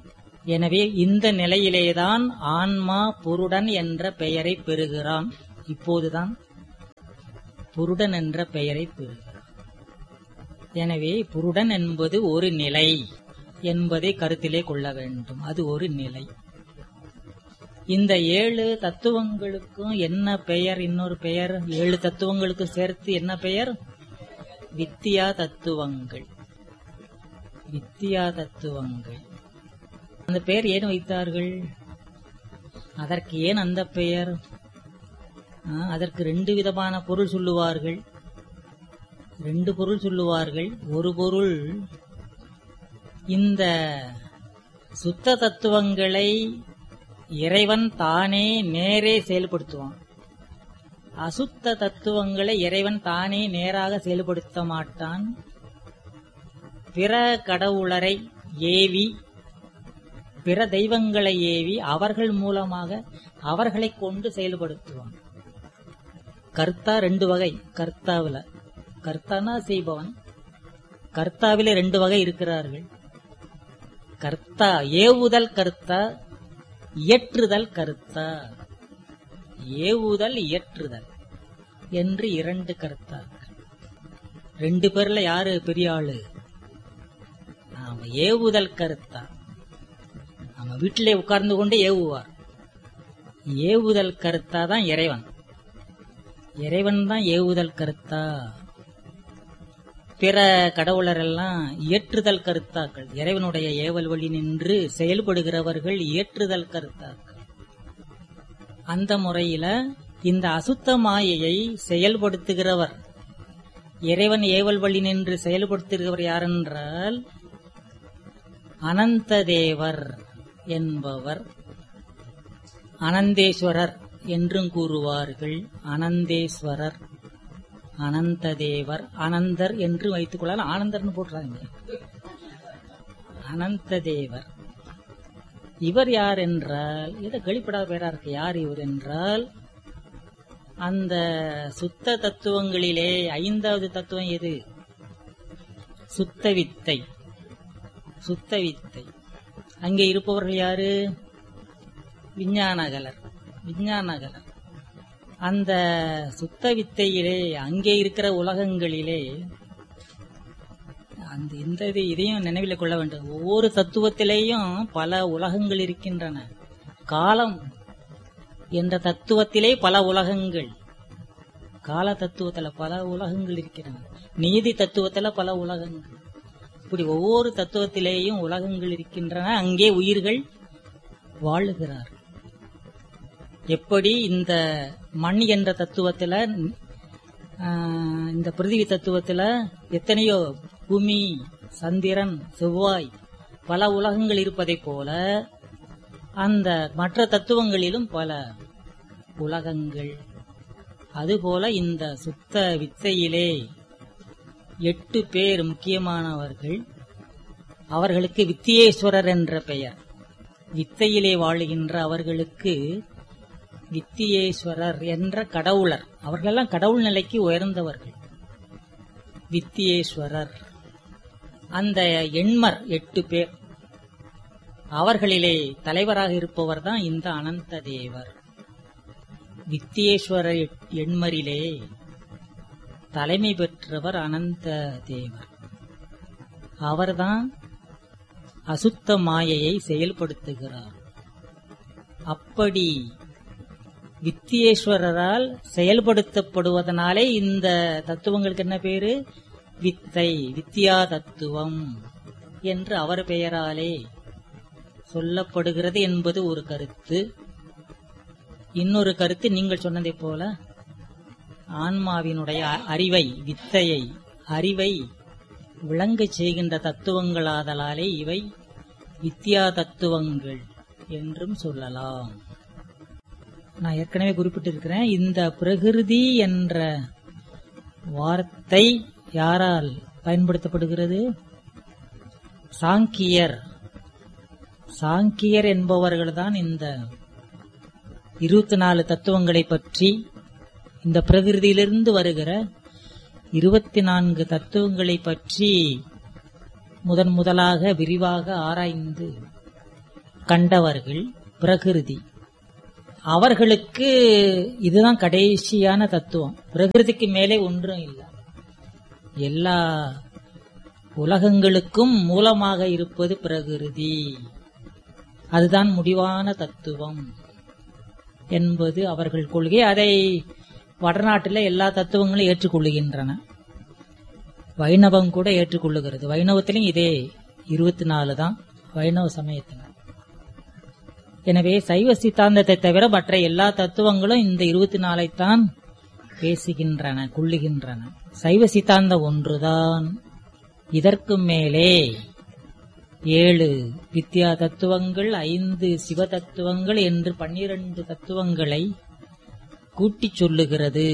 எனவே இந்த நிலையிலேதான் ஆன்மா புருடன் என்ற பெயரை பெறுகிறான் இப்போதுதான் புருடன் என்ற பெயரை பெறுகிறான் எனவே புருடன் என்பது ஒரு நிலை என்பதை கருத்திலே கொள்ள வேண்டும் அது ஒரு நிலை இந்த ஏழு தத்துவங்களுக்கும் என்ன பெயர் இன்னொரு பெயர் ஏழு தத்துவங்களுக்கு சேர்த்து என்ன பெயர் வித்தியா தத்துவங்கள் வித்தியா தத்துவங்கள் அந்த பெயர் ஏன் வைத்தார்கள் அதற்கு ஏன் அந்த பெயர் ஆ, அதற்கு ரெண்டு விதமான பொருள் சொல்லுவார்கள் ரெண்டு பொருள் சொல்லுவார்கள் ஒரு பொருள் இந்த சுத்த தத்துவங்களை இறைவன் தானே நேரே செயல்படுத்துவான் அசுத்த தத்துவங்களை இறைவன் தானே நேராக செயல்படுத்த மாட்டான் பிற கடவுளரை ஏவி பிற தெய்வங்களை ஏவி அவர்கள் மூலமாக அவர்களை கொண்டு செயல்படுத்துவான் கர்த்தா ரெண்டு வகை கர்த்தாவில கர்த்தானா செய்பவன் கர்த்தாவிலே ரெண்டு வகை இருக்கிறார்கள் கர்த்தா ஏவுதல் கர்த்தா இயற்றுதல் கர்த்தா ஏவுதல் இயற்றுதல் என்று இரண்டு கர்த்தாக்கள் ரெண்டு பேர்ல யாரு பெரிய ஆளு நாம ஏவுதல் கருத்தா நம்ம வீட்டிலே உட்கார்ந்து கொண்டு ஏவுவார் ஏவுதல் கருத்தா தான் இறைவன் இறைவன் தான் ஏவுதல் கருத்தா பிற கடவுளரெல்லாம் இயற்றுதல் கருத்தாக்கள் இறைவனுடைய ஏவல் வழி நின்று செயல்படுகிறவர்கள் இயற்றுதல் கருத்தாக்கள் அந்த முறையில இந்த அசுத்த மாயையை செயல்படுத்துகிறவர் இறைவன் ஏவல் வழி நின்று செயல்படுத்துகிறவர் யாரென்றால் அனந்த தேவர் என்பவர் அனந்தேஸ்வரர் என்றும் கூறுவார்கள் அனந்தேஸ்வரர் அனந்த தேவர் அனந்தர் என்று வைத்துக் கொள்ளலாம் ஆனந்தர்னு போட்டுறாங்க அனந்த தேவர் இவர் யார் என்றால் இதை கழிப்படாத பேரா இருக்கு யார் இவர் என்றால் அந்த சுத்த தத்துவங்களிலே ஐந்தாவது தத்துவம் எது சுத்த வித்தை சுத்த வித்தை அங்கே இருப்பவர்கள் யாரு விஞ்ஞானகலர் விஞ்ஞானகலர் அந்த சுத்த வித்தையிலே அங்கே இருக்கிற உலகங்களிலே அந்த இந்த இது இதையும் நினைவில் கொள்ள வேண்டும் ஒவ்வொரு தத்துவத்திலேயும் பல உலகங்கள் இருக்கின்றன காலம் என்ற தத்துவத்திலே பல உலகங்கள் கால தத்துவத்துல பல உலகங்கள் இருக்கின்றன நீதி தத்துவத்துல பல உலகங்கள் இப்படி ஒவ்வொரு தத்துவத்திலேயும் உலகங்கள் இருக்கின்றன அங்கே உயிர்கள் வாழுகிறார்கள் எப்படி இந்த மண் என்ற தத்துவத்துல ஆஹ், இந்த பிருத்திவி தத்துவத்துல எத்தனையோ பூமி சந்திரன் செவ்வாய் பல உலகங்கள் இருப்பதைப் போல அந்த மற்ற தத்துவங்களிலும் பல உலகங்கள் அதுபோல இந்த சுத்த வித்தையிலே எட்டு பேர் முக்கியமானவர்கள் அவர்களுக்கு வித்தியேஸ்வரர் என்ற பெயர் வித்தையிலே வாழுகின்ற அவர்களுக்கு வித்தியேஸ்வரர் என்ற கடவுளர் அவர்களெல்லாம் கடவுள் நிலைக்கு உயர்ந்தவர்கள் வித்தியேஸ்வரர் அந்த எண்மர் எட்டு பேர் அவர்களிலே தலைவராக இருப்பவர் தான் இந்த அனந்த தேவர் வித்தியேஸ்வர எண்மரிலே தலைமை பெற்றவர் அனந்த தேவர் அவர்தான் அசுத்த மாயையை செயல்படுத்துகிறார் அப்படி வித்தியேஸ்வரரால் செயல்படுத்தப்படுவதனாலே இந்த தத்துவங்களுக்கு என்ன பேரு வித்தை வித்யா தத்துவம் என்று அவர் பெயராலே சொல்லப்படுகிறது என்பது ஒரு கருத்து இன்னொரு கருத்து நீங்கள் சொன்னதைப் போல ஆன்மாவினுடைய அ- அறிவை வித்தையை அறிவை விளங்கச் செய்கின்ற தத்துவங்களாதலாலே இவை வித்யா தத்துவங்கள் என்றும் சொல்லலாம் நான் ஏற்கனவே குறிப்பிட்டிருக்கிறேன் இந்த பிரகிருதி என்ற வார்த்தை யாரால் பயன்படுத்தப்படுகிறது சாங்கியர் சாங்கியர் என்பவர்கள்தான் இந்த இருபத்தி நாலு தத்துவங்களை பற்றி இந்த பிரகிருதியிலிருந்து வருகிற இருபத்தி நான்கு தத்துவங்களை பற்றி முதன் முதலாக விரிவாக ஆராய்ந்து கண்டவர்கள் பிரகிருதி அவர்களுக்கு இதுதான் கடைசியான தத்துவம் பிரகிருதிக்கு மேலே ஒன்றும் இல்லை எல்லா உலகங்களுக்கும் மூலமாக இருப்பது பிரகிருதி அதுதான் முடிவான தத்துவம் என்பது அவர்கள் கொள்கை அதை வடநாட்டில் எல்லா தத்துவங்களும் ஏற்றுக்கொள்ளுகின்றன வைணவம் கூட ஏற்றுக்கொள்ளுகிறது வைணவத்திலும் இதே இருபத்தி நாலு தான் வைணவ சமயத்தில் எனவே சைவ சித்தாந்தத்தை தவிர மற்ற எல்லா தத்துவங்களும் இந்த இருபத்தி நாலைத்தான் பேசுகின்றன கொள்ளுகின்றன சைவ சித்தாந்தம் ஒன்றுதான் இதற்கு மேலே ஏழு வித்யா தத்துவங்கள் ஐந்து சிவ தத்துவங்கள் என்று பன்னிரண்டு தத்துவங்களை கூட்டிச் சொல்லுகிறது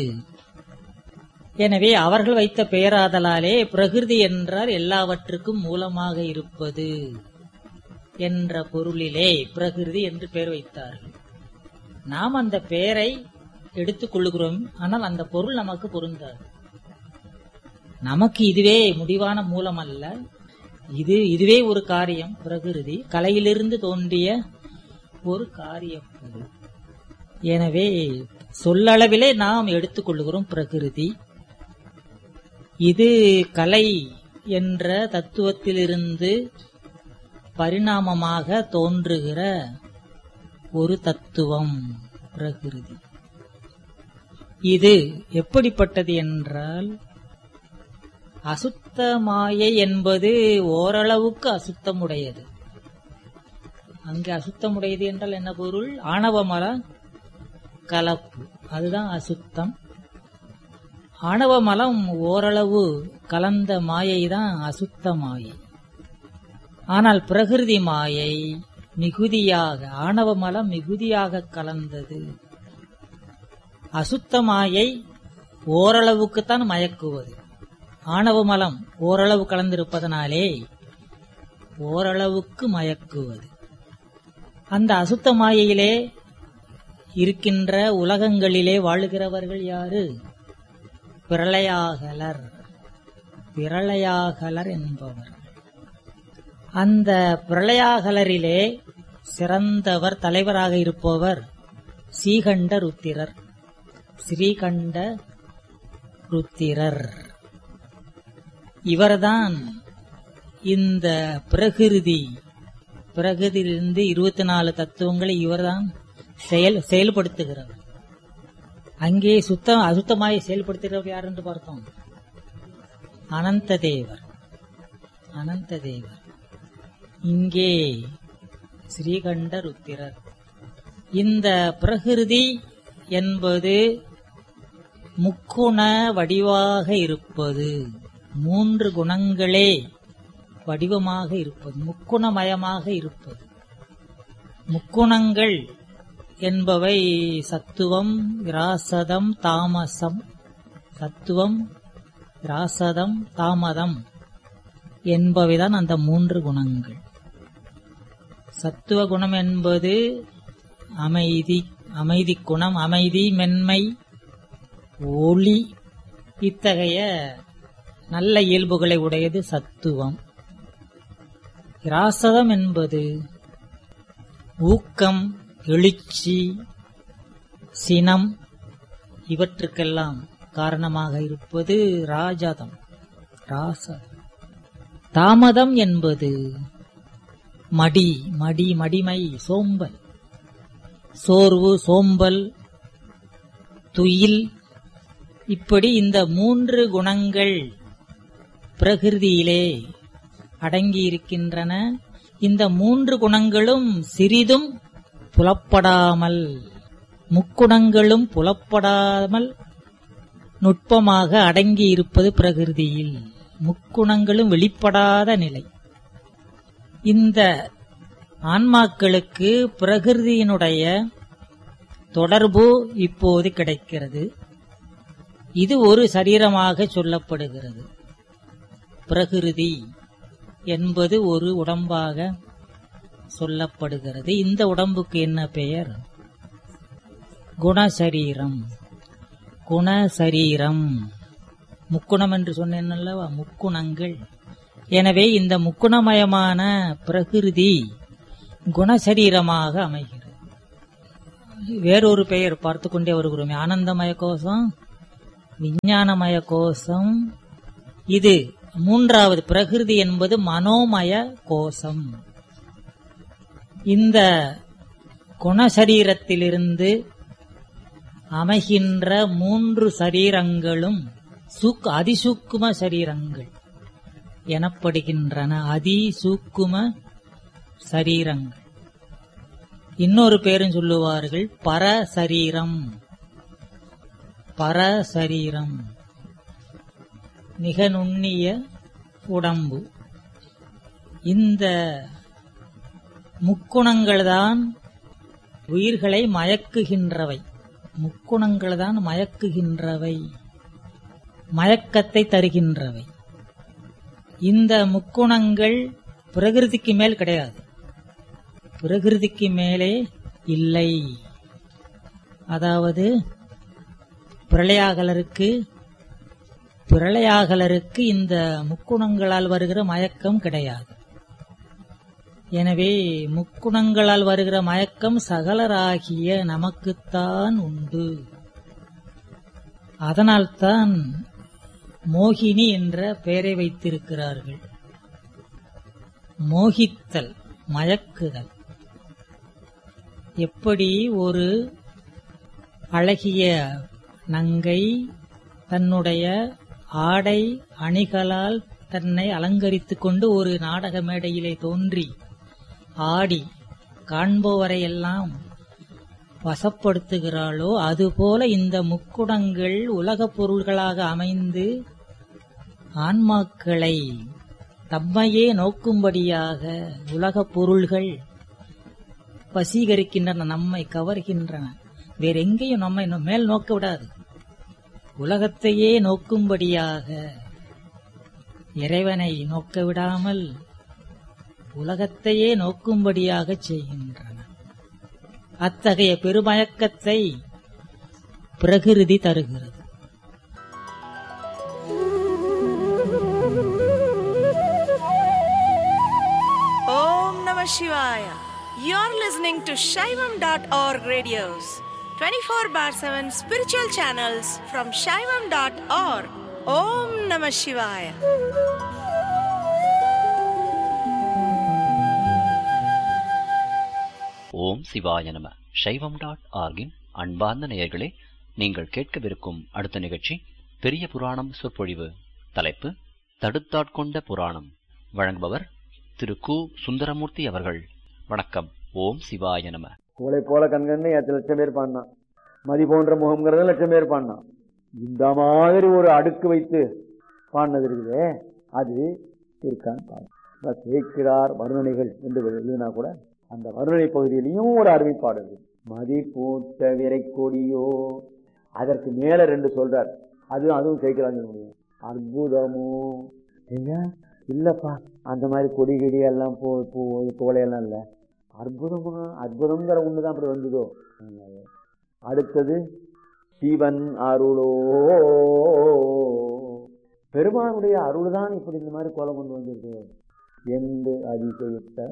எனவே அவர்கள் வைத்த பெயராதலாலே பிரகிருதி என்றால் எல்லாவற்றுக்கும் மூலமாக இருப்பது என்ற பொருளிலே பிரகிருதி என்று பெயர் வைத்தார்கள் நாம் அந்த பெயரை எடுத்துக் கொள்ளுகிறோம் ஆனால் அந்த பொருள் நமக்கு பொருந்தாது நமக்கு இதுவே முடிவான மூலம் அல்ல இது இதுவே ஒரு காரியம் பிரகிருதி கலையிலிருந்து தோன்றிய ஒரு காரிய பொருள் எனவே சொல்லளவிலே நாம் எடுத்துக்கொள்ளுகிறோம் பிரகிருதி இது கலை என்ற தத்துவத்திலிருந்து பரிணாமமாக தோன்றுகிற ஒரு தத்துவம் பிரகிருதி இது எப்படிப்பட்டது என்றால் அசுத்த மாயை என்பது ஓரளவுக்கு அசுத்தமுடையது அங்கே அசுத்தமுடையது என்றால் என்ன பொருள் ஆணவமல கலப்பு அதுதான் அசுத்தம் ஆணவ மலம் ஓரளவு கலந்த மாயை தான் அசுத்த மாயை ஆனால் பிரகிருதி மாயை மிகுதியாக ஆணவ மலம் மிகுதியாக கலந்தது அசுத்த மாயை ஓரளவுக்குத்தான் மயக்குவது ஆணவ மலம் ஓரளவு கலந்திருப்பதனாலே ஓரளவுக்கு மயக்குவது அந்த அசுத்த மாயையிலே இருக்கின்ற உலகங்களிலே வாழுகிறவர்கள் யாரு பிரளயாகலர் பிரளயாகலர் என்பவர் அந்த பிரளயாகலரிலே சிறந்தவர் தலைவராக இருப்பவர் ஸ்ரீகண்ட ருத்திரர் ஸ்ரீகண்ட ருத்திரர் இவர்தான் இந்த பிரகிருதி பிரகிருதியிலிருந்து இருபத்தி நாலு தத்துவங்களை இவர்தான் செயல் செயல்படுத்துகிறார் அங்கே சுத்தம் அசுத்தமாய் செயல்படுத்துகிறவர் யார் என்று பார்த்தோம் அனந்த தேவர் அனந்த தேவர் இங்கே ஸ்ரீகண்ட ருத்திரர் இந்த பிரகிருதி என்பது முக்குண வடிவாக இருப்பது மூன்று குணங்களே வடிவமாக இருப்பது முக்குணமயமாக இருப்பது முக்குணங்கள் என்பவை சத்துவம் விராசதம் தாமசம் சத்துவம் விராசதம் தாமதம் என்பவைதான் அந்த மூன்று குணங்கள் சத்துவ குணம் என்பது அமைதி அமைதி குணம் அமைதி மென்மை ஒளி இத்தகைய நல்ல இயல்புகளை உடையது சத்துவம் ராசதம் என்பது ஊக்கம் எழுச்சி சினம் இவற்றுக்கெல்லாம் காரணமாக இருப்பது ராஜதம் ராசதம் தாமதம் என்பது மடி மடி மடிமை சோம்பல் சோர்வு சோம்பல் துயில் இப்படி இந்த மூன்று குணங்கள் பிரகிருதியிலே அடங்கியிருக்கின்றன இந்த மூன்று குணங்களும் சிறிதும் புலப்படாமல் முக்குணங்களும் புலப்படாமல் நுட்பமாக அடங்கி இருப்பது பிரகிருதியில் முக்குணங்களும் வெளிப்படாத நிலை இந்த ஆன்மாக்களுக்கு பிரகிருதியினுடைய தொடர்பு இப்போது கிடைக்கிறது இது ஒரு சரீரமாக சொல்லப்படுகிறது பிரகிருதி என்பது ஒரு உடம்பாக சொல்லப்படுகிறது இந்த உடம்புக்கு என்ன பெயர் குணசரீரம் குணசரீரம் முக்குணம் என்று சொன்னேன் அல்லவா முக்குணங்கள் எனவே இந்த முக்குணமயமான பிரகிருதி குணசரீரமாக அமைகிறது வேறொரு பெயர் பார்த்து கொண்டே வருகிறோம் ஆனந்தமய கோஷம் விஞ்ஞானமய கோஷம் இது மூன்றாவது பிரகிருதி என்பது மனோமய கோஷம் இந்த குணசரீரத்திலிருந்து அமைகின்ற மூன்று சரீரங்களும் சுக் அதிசூக்கும சரீரங்கள் எனப்படுகின்றன அதிசூக்கும சரீரங்கள் இன்னொரு பேரும் சொல்லுவார்கள் பரசரீரம் பரசரீரம் மிக நுண்ணிய உடம்பு இந்த முக்குணங்கள் தான் உயிர்களை மயக்குகின்றவை முக்குணங்கள் தான் மயக்குகின்றவை மயக்கத்தை தருகின்றவை இந்த முக்குணங்கள் பிரகிருதிக்கு மேல் கிடையாது பிரகிருதிக்கு மேலே இல்லை அதாவது பிரளயாகலருக்கு பிரளயாகலருக்கு இந்த முக்குணங்களால் வருகிற மயக்கம் கிடையாது எனவே முக்குணங்களால் வருகிற மயக்கம் சகலராகிய நமக்குத்தான் உண்டு அதனால்தான் மோகினி என்ற பெயரை வைத்திருக்கிறார்கள் மோகித்தல் மயக்குதல் எப்படி ஒரு அழகிய நங்கை தன்னுடைய ஆடை அணிகளால் தன்னை அலங்கரித்துக் கொண்டு ஒரு நாடக மேடையிலே தோன்றி ஆடி காண்பவரை எல்லாம் வசப்படுத்துகிறாளோ அதுபோல இந்த முக்குணங்கள் உலகப் பொருள்களாக அமைந்து ஆன்மாக்களை தம்மையே நோக்கும்படியாக உலகப் பொருள்கள் வசீகரிக்கின்றன நம்மை கவர்கின்றன வேற எங்கேயும் நம்மை நோ- மேல் நோக்க விடாது உலகத்தையே நோக்கும்படியாக இறைவனை நோக்க விடாமல் உலகத்தையே நோக்கும்படியாக செய்கின்றன அத்தகைய பெருமயக்கத்தை பிரகிருதி தருகிறது Om Namah Shivaya. You're listening to Shaivam.org radios, 24 bar 7 spiritual channels from Shaivam.org. Om Namah Shivaya. ஓம் சிவாய நம சைவம் டாட் ஆர்கின் அன்பார்ந்த நேயர்களே நீங்கள் கேட்கவிருக்கும் அடுத்த நிகழ்ச்சி பெரிய புராணம் சொற்பொழிவு தலைப்பு தடுத்தாட்கொண்ட புராணம் வழங்குபவர் திரு கு சுந்தரமூர்த்தி அவர்கள் வணக்கம் ஓம் சிவாய நம உங்களை போல கண்கண்ணு எத்தனை லட்சம் பேர் பாடினான் மதி போன்ற முகம்ங்கிறது லட்சம் பேர் பாடினான் இந்த மாதிரி ஒரு அடுக்கு வைத்து பாடினது இருக்குதே அது இருக்கான்னு பாருங்க சேர்க்கிறார் வருணனைகள் என்று எழுதினா கூட அந்த வருணனை பகுதியிலையும் ஒரு அருமைப்பாடு இருக்கு மதி பூத்த விரை கொடியோ அதற்கு மேல ரெண்டு சொல்றார் அது அதுவும் சேர்க்கிறாங்க முடியும் அற்புதமோ ஐயா இல்லப்பா அந்த மாதிரி கொடி கிடி எல்லாம் பூ பூ தோலையெல்லாம் இல்லை அற்புதமா அற்புதங்கிற ஒண்ணுதான் அப்படி வந்ததோ அடுத்தது சிவன் அருளோ பெருமானுடைய அருள் தான் இப்படி இந்த மாதிரி கோலம் கொண்டு வந்திருக்கு என்று அதிசயித்த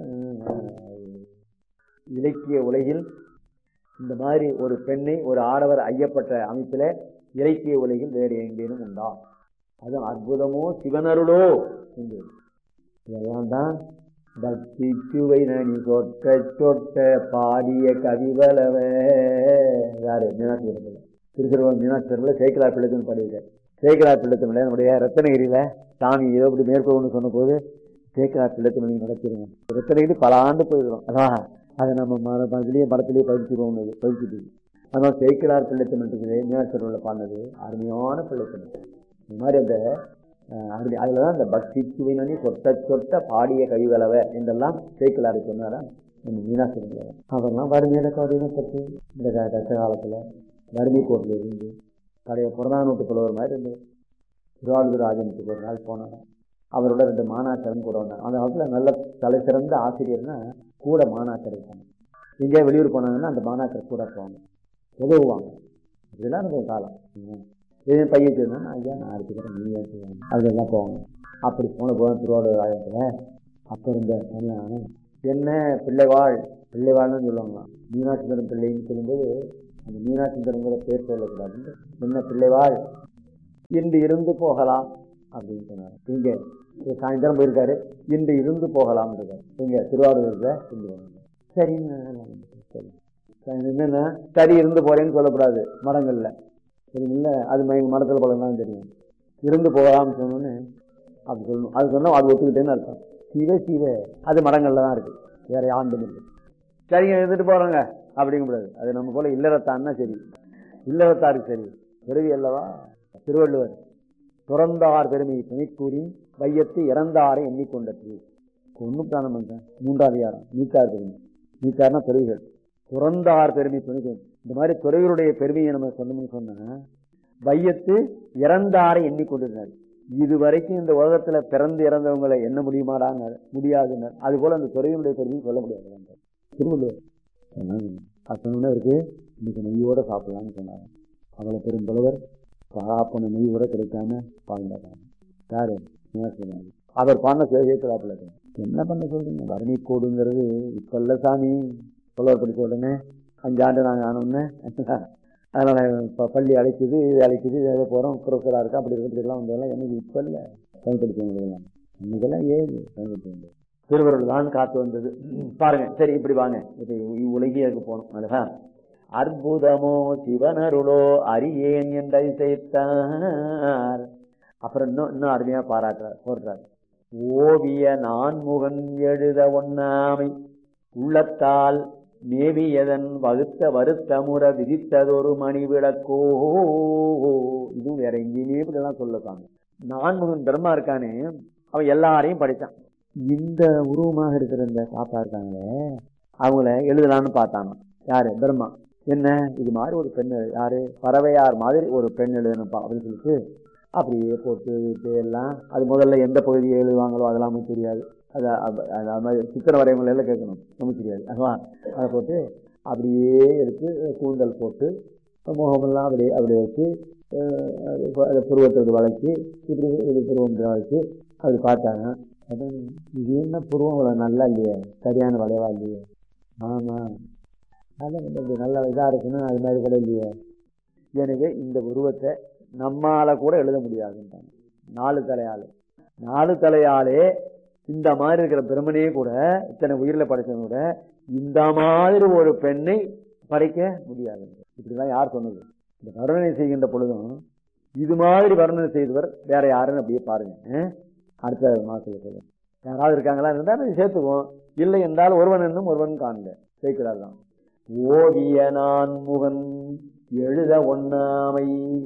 இலக்கிய உலகில் இந்த மாதிரி ஒரு பெண்ணை ஒரு ஆடவர் ஐயப்பட்ட அமைப்பில இலக்கிய உலகில் வேறு எங்கேனும் உண்டா அது அற்புதமோ சிவனருளோ என்று இதெல்லாம் தான் பக்தி சுவை நனி சொட்ட சொட்ட பாடிய கவிவலவ யாரு மீனாட்சி இடத்துல திருச்சிறுவன் மீனாட்சி இடத்துல சேக்கலா பிள்ளைத்தன் பாடியிருக்கார் சேக்கலா பிள்ளைத்தமிழ நம்முடைய ரத்தனகிரியில சாமி ஏதோ இப்படி மேற்கொள்ளுன்னு சொன்ன போது சேக்கலா பிள்ளைத்தமிழ் நடத்திருங்க ரத்தனகிரி பல ஆண்டு போயிருக்கிறோம் அதான் அதை நம்ம மர இதுலேயே மரத்திலேயே பதிச்சிருவோம் பதிச்சுட்டு அதனால சேக்கிலார் பிள்ளைத்தமிழ் இருக்குது மீனாட்சி உள்ள பாடினது அருமையான பிள்ளைத்தமிழ் இந்த மாதிரி அந்த அஹ், அருமை அதில் தான் அந்த பக்தி சுவைனி சொட்ட சொட்ட பாடிய கவிவளவ என்றெல்லாம் சேக்கிலாறு சொன்னாரா நம்ம மீனாட்சி அவர்லாம் வறுமையில கவிதை பற்றி இந்த க- கஷ்ட காலத்தில் வறுமை கோட்டில் இருந்து பழைய புறநானூட்டு புலவர் மாதிரி இருந்தது திருவாரூர் ராஜனுக்கு ஒரு நாள் போனாராம் அவரோட ரெண்டு மாணாக்கரும் கூட வந்தாங்க அந்த காலத்தில் நல்ல தலை சிறந்த ஆசிரியர்னா கூட மாணாக்கர் இருப்பாங்க எங்கேயா வெளியூர் போனாங்கன்னா அந்த மாணாக்கர் கூட போவாங்க உதவுவாங்க இதெல்லாம் இருந்த காலம் ம். இதே பையன் சொன்னா ஐயா நான் அடிச்சுக்கிறேன் நீ ஏற்றுவாங்க அதெல்லாம் போவாங்க அப்படி போன போதும் திருவாரூர் ஆயிரத்தில் அப்போ இருந்த தனியான என்ன பிள்ளைவாள் பிள்ளைவாள்னு சொல்லுவாங்களாம் மீனாட்சிந்தரம் பிள்ளைன்னு சொல்லும்போது அந்த மீனாட்சிந்தரங்கிற பேர் சொல்லக்கூடாது என்ன பிள்ளைவாள் இன்று இருந்து போகலாம் அப்படின்னு சொன்னார் இங்க இங்க சாயந்தரம் போயிருக்காரு இன்று இருந்து போகலாம் இருக்காரு இங்க திருவாரூர்ல இருந்து வந்தாங்க. சரிங்க சரி சரி, என்னன்னா சரி இருந்து போறேன்னு சொல்லக்கூடாது மரங்கள்ல சரிங்களா அது ம- மரத்துல பழம் தான் தெரியும் இருந்து போகலாம்னு சொன்னோன்னு அப்படி சொல்லணும் அது சொன்னா அது ஒத்துக்கிட்டேன்னு அர்த்தம் சிவ சிவ அது மரங்கள்ல தான் இருக்கு வேற யாண்டும் இல்லை சரிங்க எடுத்துட்டு போறோங்க அப்படிங்கக்கூடாது அது நம்ம போல இல்லறத்தான்னா சரி இல்லறத்தாருக்கு சரி பிறவி அல்லவா திருவள்ளுவர் துறந்தார் பெருமை துணைக்கூறி வையத்து இறந்தாரை எண்ணிக்கொண்டது ஒன்றும் தானம் பண்றேன் மூன்றாவது அதிகாரம் நீத்தார் பெருமை நீத்தார்னா துறவிகள் துறந்தார் பெருமை துணை இந்த மாதிரி துறவிகளுடைய பெருமையை நம்ம சொன்னோம்னு சொன்னா வையத்து இறந்தாரை எண்ணிக்கொண்டிருந்தார் இதுவரைக்கும் இந்த உலகத்துல பிறந்து இறந்தவங்களை எண்ண முடியுமாடாங்க முடியாதுன்னு அது போல அந்த துறையினுடைய பெருமையை சொல்ல முடியாது திருவள்ளுவர் அத்தனை இருக்கு இன்னைக்கு நெய்யோட சாப்பிடலாம்னு சொன்னாங்க அவ்வளவு பெரும் புலவர் பராப்பன நெய் கூட கிடைக்காம வாழ்ந்தாங்க யாரு மீனாட்சிநாதன். அவர் பண்ண சேகரிக்கிறாப்புல என்ன பண்ண சொல்றீங்க வரணி கோடுங்கிறது இப்ப இல்ல சாமி புலவர் படிச்ச உடனே அஞ்சாண்டு நாங்க ஆனோடனே அதனால இப்ப பள்ளி அழைக்குது இது அழைக்குது ஏதோ போறோம் ப்ரொஃபஸரா இருக்கா அப்படி இருக்கு இப்படிலாம் வந்ததெல்லாம் எனக்கு இப்ப இல்ல பயன்படுத்துவீங்க இன்னைக்கெல்லாம் ஏது பயன்படுத்துவீங்க திருவருள் தான் காத்து வந்தது பாருங்க சரி இப்படி வாங்க இது உலகியருக்கு போனோம் அல்லவா அற்புதமோ சிவனருளோ அறியேன் என்று சேர்த்தார் அப்புறம் இன்னும் இன்னும் அருமையா பாராட்டுறார் போடுறார் ஓவிய நான்முகன் எழுத ஒண்ணாமை உள்ளத்தால் மேவியதன் வகுத்த வருத்தமுற விதித்ததொரு மணி விளக்கோ இதுவும் வேற எங்கேயுமே இப்படிலாம் சொல்லக்காங்க நான்முகன் பிரம்மா இருக்கானே அவன் எல்லாரையும் படிச்சான் இந்த உருவமாக இருக்கிற இந்த பாப்பா இருக்காங்களே அவங்கள எழுதலான்னு பார்த்தானோ யாரு பிரம்மா என்ன இது மாதிரி ஒரு பெண் எழு- யாரு பறவையார் மாதிரி ஒரு பெண் எழுதணும்ப்பா அப்படின்னு சொல்லிட்டு அப்படியே போட்டு இது எல்லாம் அது முதல்ல எந்த பகுதியை எழுதுவாங்களோ அதெல்லாம் நமக்கு தெரியாது அது அது- அது அது மாதிரி சித்திர வரைவங்களை எல்லாம் கேட்கணும் நமக்கு தெரியாது அதுவா அதை போட்டு அப்படியே எடுத்து கூந்தல் போட்டு முகமெல்லாம் அப்படியே அப்படியே வச்சு அஹ், அது ப- அது புருவத்தை அப்படி வளைச்சு இப்படி இது புருவம் இப்படி வளைச்சு அப்படி பார்த்தாங்க அதான் இது என்ன புருவம் இவ்வளோ நல்லா இல்லையே சரியான வளைவா இல்லையே ஆமா அதான் இப்படி நல்லா இதாக இருக்குன்னு அது மாதிரி கூட இல்லையே எனவே இந்த உருவத்தை நம்மால கூட எழுத முடியாதுன்றாங்க நாலு தலையாளு நாலு தலையாலே இந்த மாதிரி இருக்கிற பிரம்மனையே கூட இத்தனை உயிரில படைச்சவங்க கூட இந்த மாதிரி ஒரு பெண்ணை படைக்க முடியாது இப்படிதான் யார் சொன்னது இந்த வர்ணனை செய்கின்ற பொழுதும் இது மாதிரி வர்ணனை செய்தவர் வேற யாருன்னு அப்படியே பாருங்க அஹ்? அடுத்த மாசத்துல சொல்லுங்க யாராவது இருக்காங்களா இருந்தா அதை சேர்த்துக்குவோம் இல்லை என்றால் ஒருவன் என்னும் ஒருவன் காண்க சேர்க்கிறார் தான் ஓவிய நான் முகன் எழுத ஒண்ணாமை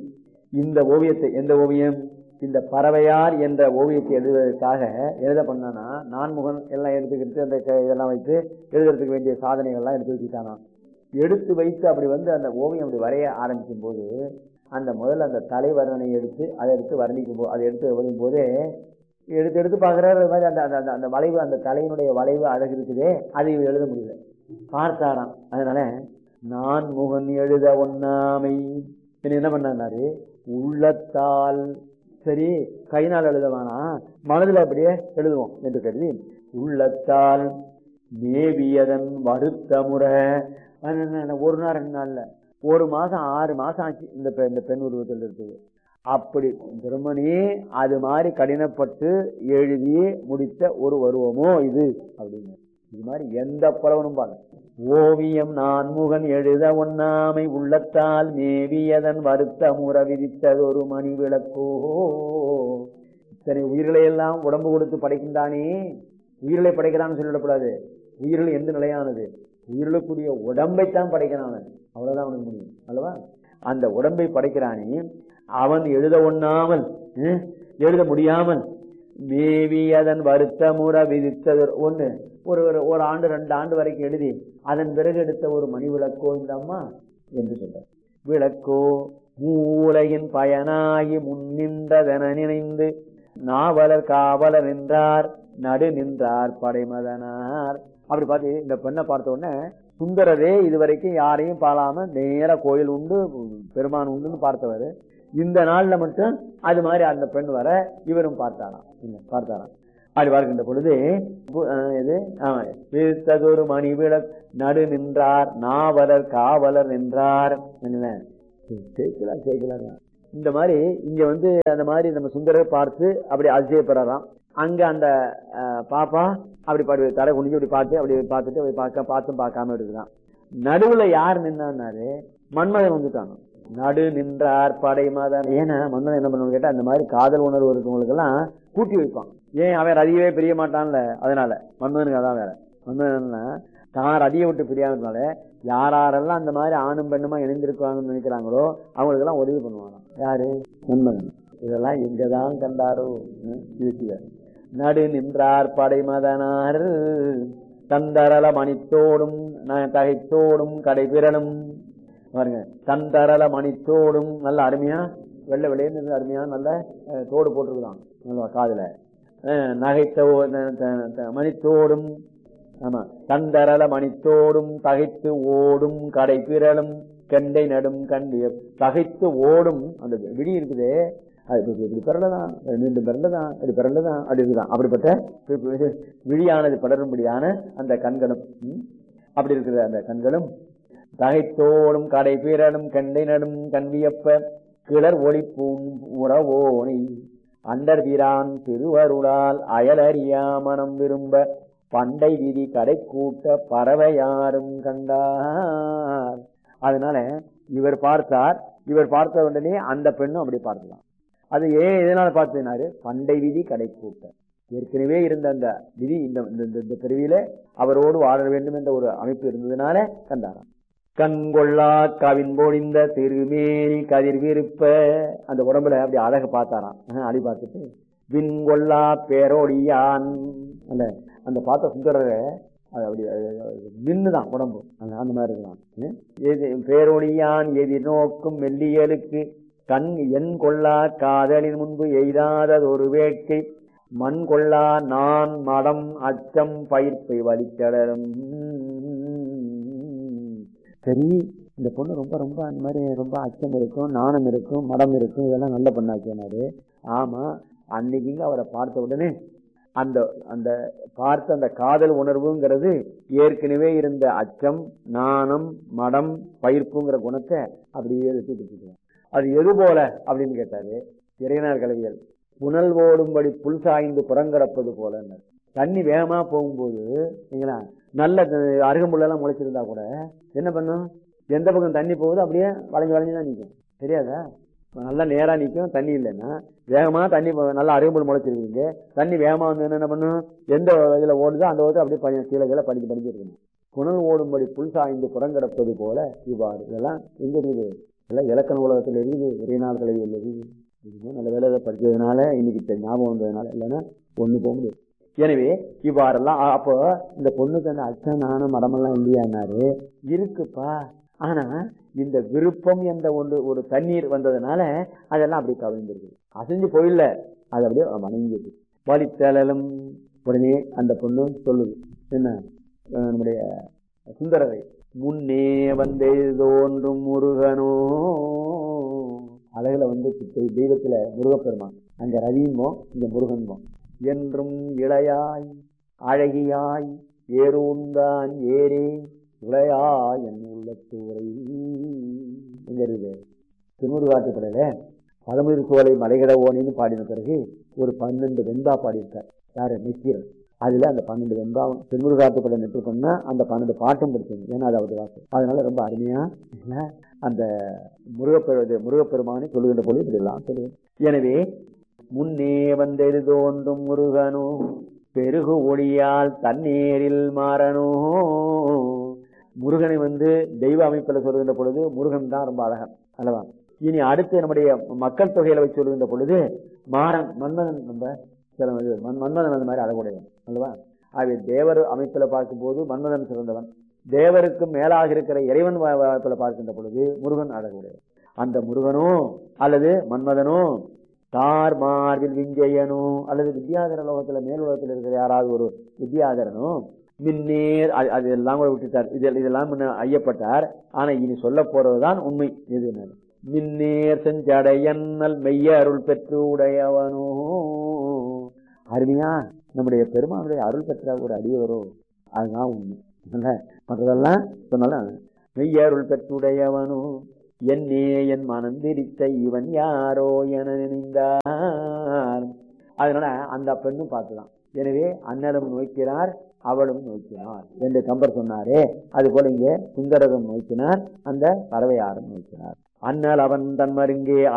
இந்த ஓவியத்தை எந்த ஓவியம் இந்த பறவையார் என்ற ஓவியத்தை எழுதுவதற்காக எழுத பண்ணானா நான்முகன் எல்லாம் எடுத்துக்கிட்டு அந்த க- இதெல்லாம் வைத்து எழுதுறதுக்கு வேண்டிய சாதனைகள்லாம் எடுத்து வச்சுட்டானா எடுத்து வைத்து அப்படி வந்து அந்த ஓவியம் அப்படி வரைய ஆரம்பிக்கும் போது அந்த முதல்ல அந்த தலை வர்ணனை எடுத்து அதை எடுத்து வர்ணிக்கும் போது அதை எடுத்து வரையும் போதே எடுத்து எடுத்து பார்க்குறாரு அது மாதிரி அந்த அந்த- அந்த அந்த வளைவு அந்த தலையினுடைய வளைவு அழகு இருக்குதே அதை இவர் எழுத முடியல பார்த்தாராம் அதனால நான் முகன் எழுத ஒண்ணாமை பின்ன என்ன பண்ணாரு உள்ளத்தால் சரி கைனால் எழுத வேணாம் மனதில் அப்படியே எழுதுவோம் என்று கருதி உள்ளத்தால் மேவியதன் வருத்த முறை அது என்ன, ஒரு நாள் ரெண்டு நாள்ல ஒரு மாசம் ஆறு மாசம் ஆச்சு இந்த பெ- இந்த பெண் உருவத்தில் இருக்குது அப்படி பிரம்மனே அது மாதிரி கடினப்பட்டு எழுதி முடித்த ஒரு உருவமோ இது அப்படின்னு இது மாதிரி எந்த புலவனும் பாருங்க ஓவியம் நான்முகன் எழுத ஒண்ணாமை உள்ளத்தால் மேவியதன் வருத்த முற விதித்தது ஒரு மணி விளக்கோ இத்தனை உயிர்களை எல்லாம் உடம்பு கொடுத்து படைக்கின்றானே உயிர்களை படைக்கிறான்னு சொல்லிடக்கூடாது உயிர்கள் எந்த நிலையானது உயிர்களுக்குரிய உடம்பைத்தான் படைக்கிறான் அவன் அவ்வளவுதான் அவனுக்கு முடியும் அல்லவா அந்த உடம்பை படைக்கிறானே அவன் எழுத ஒண்ணாமல் ஹம், எழுத முடியாமல் மேவி அதன் வருத்த முற விதித்தது ஒண்ணு ஒரு ஒரு- ஒரு ஆண்டு ரெண்டு ஆண்டு வரைக்கும் எழுதி அதன் பிறகு எடுத்த ஒரு மணி விளக்கோ இந்த அம்மா என்று சொல்றார் விளக்கோ மூலையின் பயனாகி முன்னின்றதென நினைந்து நாவலர் காவலர் நின்றார் நடு நின்றார் படைமதனார் அப்படி பார்த்து இந்த பெண்ணை பார்த்த உடனே சுந்தரரே இதுவரைக்கும் யாரையும் பாழாம நேர கோயில் உண்டு பெருமான் உண்டுன்னு பார்த்தவர் இந்த நாள்ல மட்டும் அது மாதிரி அந்த பெண் வர இவரும் பார்த்தாராம் இல்ல, பார்த்தாராம் அப்படி பார்க்கின்ற பொழுது பு- அஹ், இது ஆமா, விழுத்ததொரு மணி விளக் நடு நின்றார் நாவலர் காவலர் நின்றார் என்ன சேர்க்கலாம் சேர்க்கலாம் இந்த மாதிரி இங்க வந்து அந்த மாதிரி நம்ம சுந்தரர் பார்த்து அப்படி அதிசயப்படுறாராம் அங்க அந்த அஹ், பாப்பா அப்படி பாடி தலை குனிஞ்சு அப்படி பார்த்து அப்படி பார்த்துட்டு அப்படி பார்க்க பார்த்தும் பார்க்காம இருக்குதான் நடுவுல யார் நின்னாரு மன்மதன் வந்துட்டாங்க நடு நின்றார் படை மதன் ஏன்னா மன்மதன் என்ன பண்ணுவாங்க கேட்டா அந்த மாதிரி காதல் உணர்வு இருக்கவங்களுக்கு எல்லாம் கூட்டி வைப்பான் ஏன் அவன் அதிகவே பிரிய மாட்டான்ல அதனால மன்மதனுக்கு அதான் வேற மன்மதன்னா தான் ரதியை விட்டு பிரியாததுனால யாரெல்லாம் அந்த மாதிரி ஆணும் பெண்ணுமா இணைந்திருக்காங்கன்னு நினைக்கிறாங்களோ அவங்களுக்கெல்லாம் உதவி பண்ணுவாங்க யாரு மன்மதன் இதெல்லாம் எங்கதான் கண்டாரோ ம், யோசிக்க. நடு நின்றார் படைமதனார் தந்தரல மணித்தோடும் ந- தகைத்தோடும் கடைபிரலும் பாருங்க தந்தரல மணித்தோடும் நல்ல அருமையா வெள்ளை வெளியேன்னு அருமையா நல்ல அஹ், தோடு போட்டிருக்குதான் நல்ல காதுல அஹ், நகைத்த ஓ- த- த- த- மணித்தோடும் ஆமா தந்தரல மணித்தோடும் தகைத்து ஓடும் கடை பிறலும் கெண்டை நடும் கண்டிய தகைத்து ஓடும் அந்த விடி இருக்குதே அது இப்படி இப்படி பிறந்ததான் நீண்டு பிறந்ததான் இப்படி பிறந்ததான் அப்படி இருக்குதான் அப்படிப்பட்ட பி- பி- விழியானது படரும்படியான அந்த கண்களும் ம்? அப்படி இருக்கிற அந்த கண்களும் தகைத்தோடும் கடை பீரலும் கண்டை நடும் கண்வியப்ப கிளர் ஒளிப்பூம் உறவோனை அண்டர் வீரான் திருவருளால் அயலறியா மனம் விரும்ப பண்டை விதி கடை கூட்ட பறவையாரும் கண்டார் அதனால இவர் பார்த்தார் இவர் பார்த்த உடனே அந்த பெண்ணும் அப்படி பார்க்கலாம் அது ஏன் எதனால பார்த்ததுனாரு பண்டை விதி கடை கூட்ட ஏற்கனவே இருந்த அந்த விதி இந்த இந்த- இந்த- இந்த பிறவியில அவரோடு வாழ வேண்டும் என்ற ஒரு அமைப்பு இருந்ததுனால கண்டாராம் கண்கொள்ளா கவின் பொழிந்த திருமேனி கதிர் விருப்ப அந்த உடம்புல அப்படி அழக பார்த்தாராம் ஆஹ், அப்படி பார்த்துட்டு விண்கொள்ளா பேரோடியான் அந்த அந்த பார்த்த சுந்தரரை அது அப்படி நின்னுதான் உடம்பு அந்த அந்த மாதிரி இருக்கலாம் ம்? எது பேரொழியான் எதிர்நோக்கும் மெல்லியலுக்கு கண் என் கொள்ளா காதலின் முன்பு எய்தாததொரு வேட்கை மண் கொள்ளா நான் மடம் அச்சம் பயிர்ப்பை வலித்தடரும் சரி இந்த பொண்ணு ரொம்ப ரொம்ப அந்த மாதிரி ரொம்ப அச்சம் இருக்கும் நாணம் இருக்கும் மடம் இருக்கும் இதெல்லாம் நல்ல பண்ணாச்சுனாரு ஆமா அன்னைக்குங்க அவரை பார்த்த உடனே அந்த அந்த பார்த்த அந்த காதல் உணர்வுங்கிறது ஏற்கனவே இருந்த அச்சம் நாணம் மடம் பயிர்ப்புங்கிற குணத்தை அப்படியே எடுத்துக்கிட்டு அது எது போல அப்படின்னு கேட்டாரு இறையனார் கலவியல் புனல் ஓடும்படி புல் சாய்ந்து புறங்கடப்பது போல தண்ணி வேகமா போகும்போது சரிங்களா நல்ல அஹ், அருகம்புல்லெல்லாம் முளைச்சிருந்தா கூட என்ன பண்ணும் எந்த பக்கம் தண்ணி போகுதோ அப்படியே வளைஞ்சு வளைஞ்சு தான் நிற்கும் தெரியாதா நல்லா நேரா நிற்கும் தண்ணி இல்லைன்னா வேகமா தண்ணி போ- நல்லா அருகம்புல் முளைச்சிருக்கீங்க தண்ணி வேகமா வந்து என்ன பண்ணும் எந்த இதுல ஓடுதோ அந்த ஓட்டு அப்படியே பனி- கீழே கீழே படிச்சு படிச்சு இருக்கணும் புனல் ஓடும்படி புல் சாய்ந்து புறங்கடப்பது போல இவ்வாறு இதெல்லாம் எங்க இருக்குது இதெல்லாம் இலக்கண உலகத்தில் இருக்குது இறைநாள் கல்வியில் இருக்குது இதுவும் நல்ல வேலை இதை படிச்சதுனால இன்னைக்கு இப்ப ஞாபகம் வந்ததுனால இல்லைன்னா ஒண்ணு போக முடியாது எனவே இவ்வாறெல்லாம் அ- அப்போ இந்த பொண்ணுக்கு அந்த அச்சனான மரமெல்லாம் இல்லையானாரு இருக்குப்பா ஆனா இந்த விருப்பம் என்ற ஒன்று ஒரு தண்ணீர் வந்ததுனால அதெல்லாம் அப்படி கவிழ்ந்திருக்கு அசைஞ்சு போயில்ல அது அப்படியே வணங்கியது வலித்தலும் உடனே அந்த பொண்ணு சொல்லுது என்ன அஹ் நம்முடைய சுந்தரரை முன்னே வந்தே தோன்றும் முருகனோ அழகுல வந்து சித்தை தெய்வத்துல முருகப்பெருமான் அங்க ரவியுமோ இங்க முருகன்போ என்றும் இளையாய் அழகியாய் ஏறூந்தான் ஏறே இளையாய் என் உள்ளத்தூரை எங்க இருக்குது திருமுருகாட்டுப்படையில பழமுதிர் சோலை மலைகிடவோனின்னு பாடின பிறகு ஒரு பன்னெண்டு வெண்பா பாடியிருக்கார் யாரு நெக்கீரன் அதுல அந்த பன்னெண்டு வெண்பாவும் திருமுருகாட்டுப்படை நெற்று பண்ணா அந்த பன்னெண்டு பாட்டும் படிச்சது ஏன்னா அது அவர் வாக்கு அதனால ரொம்ப அருமையா இல்ல, அந்த முருகப்பெரு முருகப்பெருமானை சொல்லுகின்ற பொழுது இப்படி எல்லாம் சொல்லுவேன் எனவே முன்னே வந்தெது தோன்றும் முருகனோ பெருகு ஒளியால் தண்ணீரில் மாறனோ முருகனை வந்து தெய்வ அமைப்பில் சொல்லுகின்ற பொழுது முருகன் தான் ரொம்ப அழகன் அல்லவா இனி அடுத்து நம்முடைய மக்கள் தொகையில வச்சு சொல்லுகின்ற பொழுது மாறன் மன்மதன் நம்ம சில இது மன்- மன்மதன் அந்த மாதிரி அழகுடையவன் அல்லவா ஆகவே தேவர் அமைப்பில் பார்க்கும்போது மன்மதன் சிறந்தவன் தேவருக்கு மேலாக இருக்கிற இறைவன் வ- அமைப்பில் பார்க்கின்ற பொழுது முருகன் அழகுடையவன் அந்த முருகனோ அல்லது மன்மதனோ தார் மார்பில் விஞ்சயனோ அல்லது வித்யாதர லோகத்துல மேல் உலகத்தில் இருக்கிற யாராவது ஒரு வித்யாதரனோ மின்னேர் அது- அது எல்லாம் கூட விட்டுட்டார் இது இதெல்லாம் முன்ன ஐயப்பட்டார் ஆனா இனி சொல்ல போறதுதான் உண்மை இது என்னது? மின்னேர் செஞ்சடையன்னல் மெய்ய அருள் பெற்று உடையவனோ அருமையா நம்முடைய பெருமானுடைய அருள் பெற்ற ஒரு அடியவரோ அதுதான் உண்மை இல்ல? மற்றதெல்லாம் சொன்னாலும் மெய்யருள் பெற்றுடையவனோ என்னே என் மனந்திரித்த இவன் யாரோ என நினைந்தார் அதனால அந்த பெண்ணும் பார்த்துதான் எனவே அண்ணலும் நோக்கிறார் அவளும் நோக்கினார் என்று கம்பர் சொன்னாரே அது போல இங்கே சுந்தரகம் நோக்கினார் அந்த பறவையாரும் நோக்கினார் அண்ணல் அவன் தன் மருங்கே